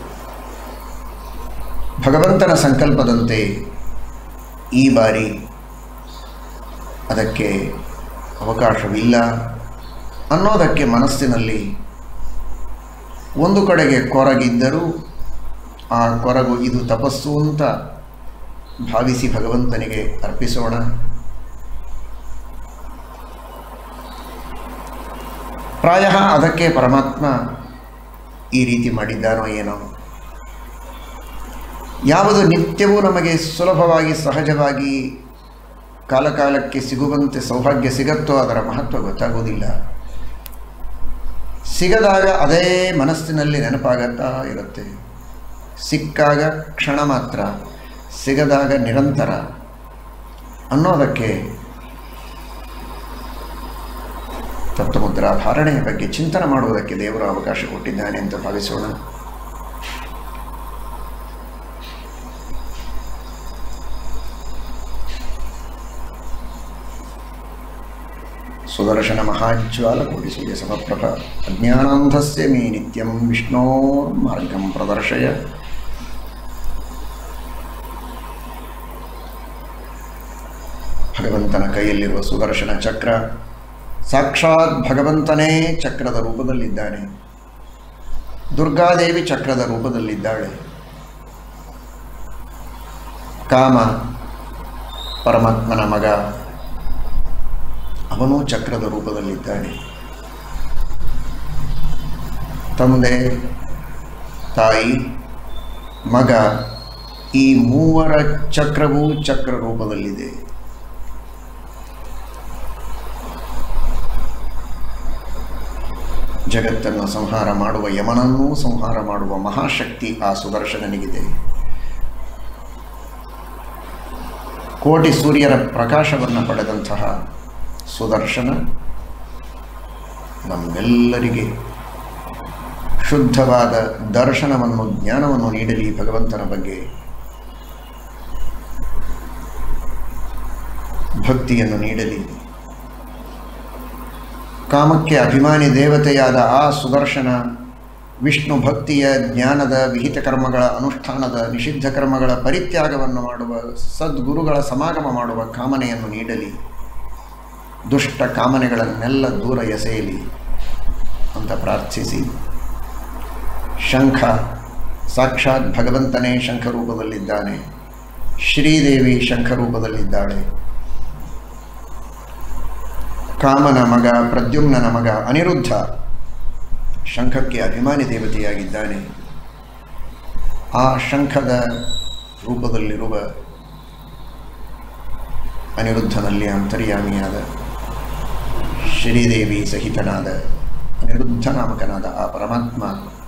ಭಗವಂತನ ಸಂಕಲ್ಪದಂತೆ ಈ ಬಾರಿ ಅದಕ್ಕೆ ಅವಕಾಶವಿಲ್ಲ ಅನ್ನೋದಕ್ಕೆ ಮನಸ್ಸಿನಲ್ಲಿ ಒಂದು ಕಡೆಗೆ ಕೊರಗಿದ್ದರೂ ಆ ಕೊರಗು ಇದು ತಪಸ್ಸು ಅಂತ ಭಾವಿಸಿ ಭಗವಂತನಿಗೆ ಅರ್ಪಿಸೋಣ ಪ್ರಾಯ ಅದಕ್ಕೆ ಪರಮಾತ್ಮ ಈ ರೀತಿ ಮಾಡಿದ್ದಾನೋ ಏನೋ ಯಾವುದು ನಿತ್ಯವೂ ನಮಗೆ ಸುಲಭವಾಗಿ ಸಹಜವಾಗಿ ಕಾಲಕಾಲಕ್ಕೆ ಸಿಗುವಂತೆ ಸೌಭಾಗ್ಯ ಸಿಗತ್ತೋ ಅದರ ಮಹತ್ವ ಗೊತ್ತಾಗುವುದಿಲ್ಲ ಸಿಗದಾಗ ಅದೇ ಮನಸ್ಸಿನಲ್ಲಿ ನೆನಪಾಗತ್ತಾ ಇರುತ್ತೆ ಸಿಕ್ಕಾಗ ಕ್ಷಣ ಮಾತ್ರ ಸಿಗದಾಗ ನಿರಂತರ ಅನ್ನೋದಕ್ಕೆ ತತ್ವಮುದ್ರಾ ಧಾರಣೆಯ ಬಗ್ಗೆ ಚಿಂತನೆ ಮಾಡುವುದಕ್ಕೆ ದೇವರು ಅವಕಾಶ ಕೊಟ್ಟಿದ್ದಾನೆ ಅಂತ ಭಾವಿಸೋಣ ಸುದರ್ಶನ ಮಹಾಜ್ವಾಲ ಕೋಟಿಸೂರ್ಯ ಸಮಪ್ರಭ ಅಜ್ಞಾನಾಂಧಸ್ಯ ಮೇ ನಿತ್ಯಂ ವಿಷ್ಣೋರ್ಮಾರ್ಗಂ ಪ್ರದರ್ಶಯ ಭಗವಂತನ ಕೈಯಲ್ಲಿರುವ ಸುದರ್ಶನ ಚಕ್ರ ಸಾಕ್ಷಾತ್ ಭಗವಂತನೇ ಚಕ್ರದ ರೂಪದಲ್ಲಿದ್ದಾನೆ ದುರ್ಗಾದೇವಿ ಚಕ್ರದ ರೂಪದಲ್ಲಿದ್ದಾಳೆ ಕಾಮ ಪರಮಾತ್ಮನ ಮಗ ಅವನೂ ಚಕ್ರದ ರೂಪದಲ್ಲಿದ್ದಾನೆ ತಂದೆ ತಾಯಿ ಮಗ ಈ ಮೂವರ ಚಕ್ರವೂ ಚಕ್ರ ರೂಪದಲ್ಲಿದೆ ಜಗತ್ತನ್ನು ಸಂಹಾರ ಮಾಡುವ ಯಮನನ್ನೂ ಸಂಹಾರ ಮಾಡುವ ಮಹಾಶಕ್ತಿ ಆ ಸುದರ್ಶನನಿಗಿದೆ ಕೋಟಿ ಸೂರ್ಯರ ಪ್ರಕಾಶವನ್ನು ಪಡೆದಂತಹ ಸುದರ್ಶನ ನಮ್ಮೆಲ್ಲರಿಗೆ ಶುದ್ಧವಾದ ದರ್ಶನವನ್ನು ಜ್ಞಾನವನ್ನು ನೀಡಲಿ ಭಗವಂತನ ಬಗ್ಗೆ ಭಕ್ತಿಯನ್ನು ನೀಡಲಿ ಕಾಮಕ್ಕೆ ಅಭಿಮಾನಿ ದೇವತೆಯಾದ ಆ ಸುದರ್ಶನ ವಿಷ್ಣು ಭಕ್ತಿಯ ಜ್ಞಾನದ ವಿಹಿತ ಕರ್ಮಗಳ ಅನುಷ್ಠಾನದ ನಿಷಿದ್ಧ ಕರ್ಮಗಳ ಪರಿತ್ಯಾಗವನ್ನು ಮಾಡುವ ಸದ್ಗುರುಗಳ ಸಮಾಗಮ ಮಾಡುವ ಕಾಮನೆಯನ್ನು ನೀಡಲಿ ದುಷ್ಟ ಕಾಮನೆಗಳನ್ನೆಲ್ಲ ದೂರ ಎಸೆಯಲಿ ಅಂತ ಪ್ರಾರ್ಥಿಸಿ ಶಂಖ ಸಾಕ್ಷಾತ್ ಭಗವಂತನೇ ಶಂಖರೂಪದಲ್ಲಿದ್ದಾನೆ ಶ್ರೀದೇವಿ ಶಂಖರೂಪದಲ್ಲಿದ್ದಾಳೆ ಕಾಮನ ಮಗ ಪ್ರದ್ಯುಮ್ನನ ಮಗ ಅನಿರುದ್ಧ ಶಂಖಕ್ಕೆ ಅಭಿಮಾನಿ ದೇವತೆಯಾಗಿದ್ದಾನೆ ಆ ಶಂಖದ ರೂಪದಲ್ಲಿರುವ ಅನಿರುದ್ಧನಲ್ಲಿ ಅಂತರ್ಯಾಮಿಯಾದ ಶ್ರೀದೇವಿ ಸಹಿತನಾದ ಅನಿರುದ್ಧ ನಾಮಕನಾದ ಆ ಪರಮಾತ್ಮ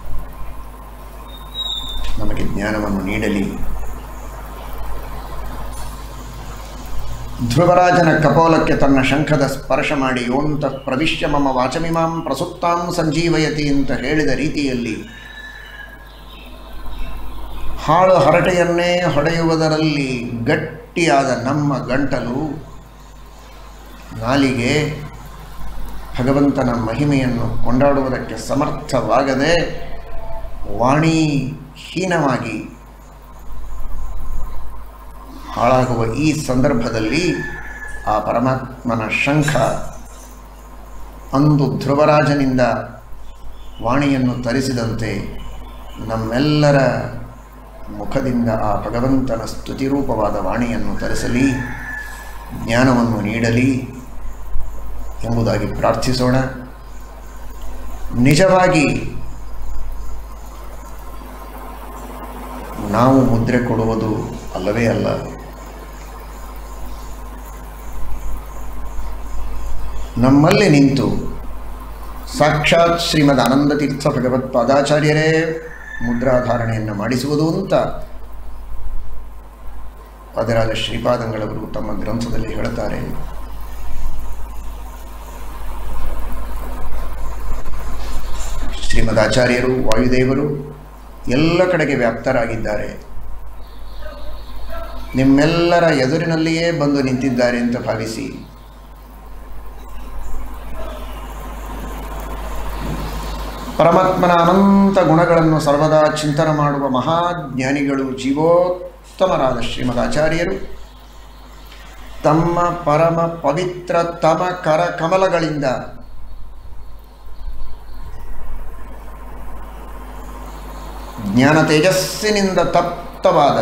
ನಮಗೆ ಜ್ಞಾನವನ್ನು ನೀಡಲಿ ಧ್ರುವರಾಜನ ಕಪೋಲಕ್ಕೆ ತನ್ನ ಶಂಖದ ಸ್ಪರ್ಶ ಮಾಡಿ ಯೋಂತ ಪ್ರವಿಶ್ಯ ಮಮ ವಾಚಮಿಮಾಂ ಪ್ರಸುಪ್ತಾಂ ಸಂಜೀವಯತಿ ಅಂತ ಹೇಳಿದ ರೀತಿಯಲ್ಲಿ ಹಾಳು ಹರಟೆಯನ್ನೇ ಹೊಡೆಯುವುದರಲ್ಲಿ ಗಟ್ಟಿಯಾದ ನಮ್ಮ ಗಂಟಲು ನಾಲಿಗೆ ಭಗವಂತನ ಮಹಿಮೆಯನ್ನು ಕೊಂಡಾಡುವುದಕ್ಕೆ ಸಮರ್ಥವಾಗದೆ ವಾಣಿಹೀನವಾಗಿ ಹಾಳಾಗುವ ಈ ಸಂದರ್ಭದಲ್ಲಿ ಆ ಪರಮಾತ್ಮನ ಶಂಖ ಅಂದು ಧ್ರುವರಾಜನಿಂದ ವಾಣಿಯನ್ನು ತರಿಸಿದಂತೆ ನಮ್ಮೆಲ್ಲರ ಮುಖದಿಂದ ಆ ಭಗವಂತನ ಸ್ತುತಿರೂಪವಾದ ವಾಣಿಯನ್ನು ತರಿಸಲಿ ಜ್ಞಾನವನ್ನು ನೀಡಲಿ ಎಂಬುದಾಗಿ ಪ್ರಾರ್ಥಿಸೋಣ ನಿಜವಾಗಿ ನಾವು ಮುದ್ರೆ ಕೊಡುವುದು ಅಲ್ಲವೇ ಅಲ್ಲ ನಮ್ಮಲ್ಲಿ ನಿಂತು ಸಾಕ್ಷಾತ್ ಶ್ರೀಮದ್ ಆನಂದತೀರ್ಥ ಭಗವತ್ಪಾದಾಚಾರ್ಯರೇ ಮುದ್ರಾಧಾರಣೆಯನ್ನು ಮಾಡಿಸುವುದು ಅಂತ ಅದರಾದ ಶ್ರೀಪಾದಂಗಳವರು ತಮ್ಮ ಗ್ರಂಥದಲ್ಲಿ ಹೇಳುತ್ತಾರೆ ಶ್ರೀಮದ್ ಆಚಾರ್ಯರು ವಾಯುದೇವರು ಎಲ್ಲ ಕಡೆಗೆ ವ್ಯಾಪ್ತರಾಗಿದ್ದಾರೆ ನಿಮ್ಮೆಲ್ಲರ ಎದುರಿನಲ್ಲಿಯೇ ಬಂದು ನಿಂತಿದ್ದಾರೆ ಅಂತ ಭಾವಿಸಿ ಪರಮಾತ್ಮನ ಅನಂತ ಗುಣಗಳನ್ನು ಸರ್ವದಾ ಚಿಂತನೆ ಮಾಡುವ ಮಹಾಜ್ಞಾನಿಗಳು ಜೀವೋತ್ತಮರಾದ ಶ್ರೀಮದ್ ಆಚಾರ್ಯರು ತಮ್ಮ ಪರಮ ಪವಿತ್ರ ತಮ ಕರ ಕಮಲಗಳಿಂದ ಜ್ಞಾನ ತೇಜಸ್ಸಿನಿಂದ ತಪ್ತವಾದ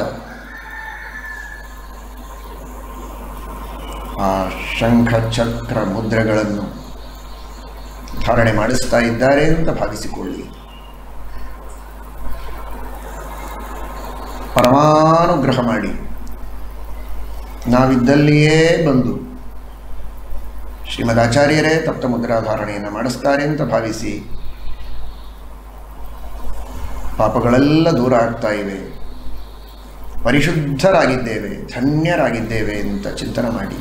ಆ ಶಂಖ ಚಕ್ರ ಮುದ್ರೆಗಳನ್ನು ಧಾರಣೆ ಮಾಡಿಸ್ತಾ ಇದ್ದಾರೆ ಅಂತ ಭಾವಿಸಿಕೊಳ್ಳಿ ಪರಮಾನುಗ್ರಹ ಮಾಡಿ ನಾವಿದ್ದಲ್ಲಿಯೇ ಬಂದು ಶ್ರೀಮದ್ ಆಚಾರ್ಯರೇ ತಪ್ತ ಮುದ್ರಾಧಾರಣೆಯನ್ನು ಮಾಡಿಸ್ತಾರೆ ಅಂತ ಭಾವಿಸಿ ಪಾಪಗಳೆಲ್ಲ ದೂರ ಆಗ್ತಾ ಇವೆ ಪರಿಶುದ್ಧರಾಗಿದ್ದೇವೆ ಧನ್ಯರಾಗಿದ್ದೇವೆ ಅಂತ ಚಿಂತನೆ ಮಾಡಿ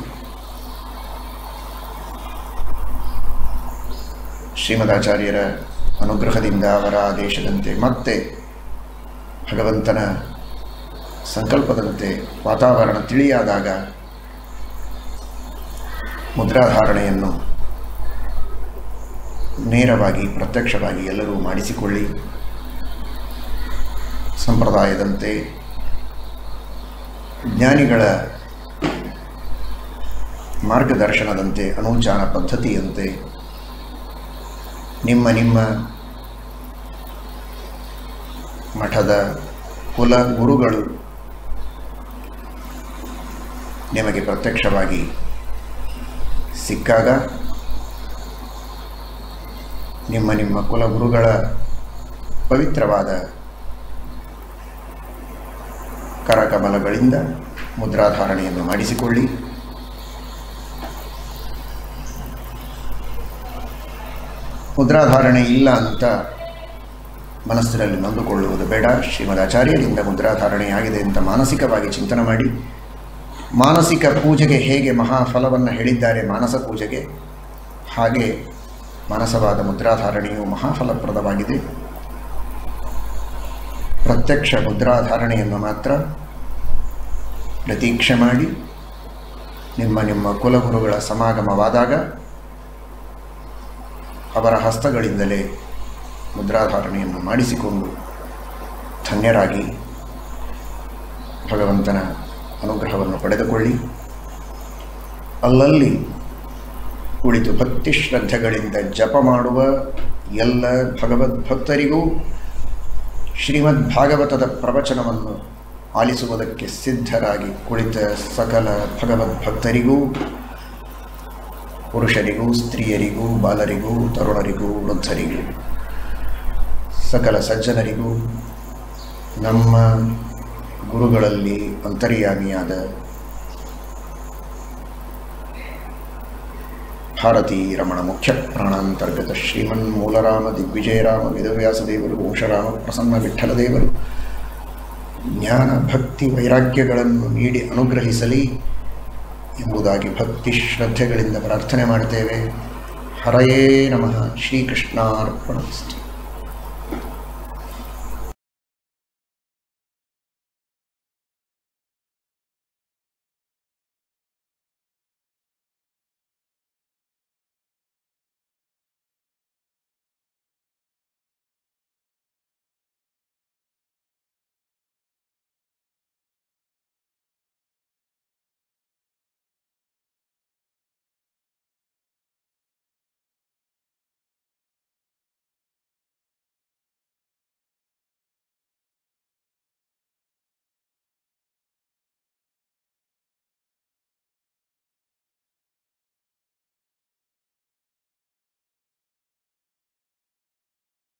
ಶ್ರೀಮದಾಚಾರ್ಯರ ಅನುಗ್ರಹದಿಂದ ಅವರ ಆದೇಶದಂತೆ ಮತ್ತೆ ಭಗವಂತನ ಸಂಕಲ್ಪದಂತೆ ವಾತಾವರಣ ತಿಳಿಯಾದಾಗ ಮುದ್ರಾಧಾರಣೆಯನ್ನು ನೇರವಾಗಿ ಪ್ರತ್ಯಕ್ಷವಾಗಿ ಎಲ್ಲರೂ ಮಾಡಿಸಿಕೊಳ್ಳಿ ಸಂಪ್ರದಾಯದಂತೆ ಜ್ಞಾನಿಗಳ ಮಾರ್ಗದರ್ಶನದಂತೆ ಅನೂಚಾನ ಪದ್ಧತಿಯಂತೆ ನಿಮ್ಮ ನಿಮ್ಮ ಮಠದ ಕುಲ ಗುರುಗಳು ನಿಮಗೆ ಪ್ರತ್ಯಕ್ಷವಾಗಿ ಸಿಕ್ಕಾಗ ನಿಮ್ಮ ನಿಮ್ಮ ಕುಲಗುರುಗಳ ಪವಿತ್ರವಾದ ಕರಕಮಲಗಳಿಂದ ಮುದ್ರಾಧಾರಣೆಯನ್ನು ಮಾಡಿಸಿಕೊಳ್ಳಿ ಮುದ್ರಾಧಾರಣೆ ಇಲ್ಲ ಅಂತ ಮನಸ್ಸಿನಲ್ಲಿ ನೊಂದುಕೊಳ್ಳುವುದು ಬೇಡ ಶ್ರೀಮದ್ ಆಚಾರ್ಯರಿಂದ ಮುದ್ರಾಧಾರಣೆಯಾಗಿದೆ ಅಂತ ಮಾನಸಿಕವಾಗಿ ಚಿಂತನೆ ಮಾಡಿ ಮಾನಸಿಕ ಪೂಜೆಗೆ ಹೇಗೆ ಮಹಾಫಲವನ್ನು ಹೇಳಿದ್ದಾರೆ ಮಾನಸ ಪೂಜೆಗೆ ಹಾಗೆ ಮಾನಸವಾದ ಮುದ್ರಾಧಾರಣೆಯು ಮಹಾಫಲಪ್ರದವಾಗಿದೆ ಪ್ರತ್ಯಕ್ಷ ಮುದ್ರಾಧಾರಣೆಯನ್ನು ಮಾತ್ರ ಪ್ರತೀಕ್ಷೆ ಮಾಡಿ ನಿಮ್ಮ ನಿಮ್ಮ ಕುಲಗುರುಗಳ ಸಮಾಗಮವಾದಾಗ ಅವರ ಹಸ್ತಗಳಿಂದಲೇ ಮುದ್ರಾಧಾರಣೆಯನ್ನು ಮಾಡಿಸಿಕೊಂಡು ಧನ್ಯರಾಗಿ ಭಗವಂತನ ಅನುಗ್ರಹವನ್ನು ಪಡೆದುಕೊಳ್ಳಿ ಅಲ್ಲಲ್ಲಿ ಕುಳಿತು ಭಕ್ತಿ ಶ್ರದ್ಧೆಗಳಿಂದ ಜಪ ಮಾಡುವ ಎಲ್ಲ ಭಗವದ್ಭಕ್ತರಿಗೂ ಶ್ರೀಮದ್ ಭಾಗವತದ ಪ್ರವಚನವನ್ನು ಆಲಿಸುವುದಕ್ಕೆ ಸಿದ್ಧರಾಗಿ ಕುಳಿತ ಸಕಲ ಭಗವದ್ಭಕ್ತರಿಗೂ ಪುರುಷರಿಗೂ ಸ್ತ್ರೀಯರಿಗೂ ಬಾಲರಿಗೂ ತರುಣರಿಗೂ ವೃದ್ಧರಿಗೂ ಸಕಲ ಸಜ್ಜನರಿಗೂ ನಮ್ಮ ಗುರುಗಳಲ್ಲಿ ಅಂತರ್ಯಾಮಿಯಾದ ಭಾರತೀ ರಮಣ ಮುಖ್ಯ ಪ್ರಾಣಾಂತರ್ಗತ ಶ್ರೀಮನ್ ಮೂಲರಾಮ ದಿಗ್ವಿಜಯರಾಮ ವೇದವ್ಯಾಸ ದೇವರು ವಂಶರಾಮ ಪ್ರಸನ್ನ ವಿಠಲ ದೇವರು ಜ್ಞಾನ ಭಕ್ತಿ ವೈರಾಗ್ಯಗಳನ್ನು ನೀಡಿ ಅನುಗ್ರಹಿಸಲಿ ಎಂಬುದಾಗಿ ಭಕ್ತಿ ಶ್ರದ್ಧೆಗಳಿಂದ ಪ್ರಾರ್ಥನೆ ಮಾಡ್ತೇವೆ ಹರಯೇ ನಮಃ ಶ್ರೀಕೃಷ್ಣಾರ್ಪಣಸ್ತು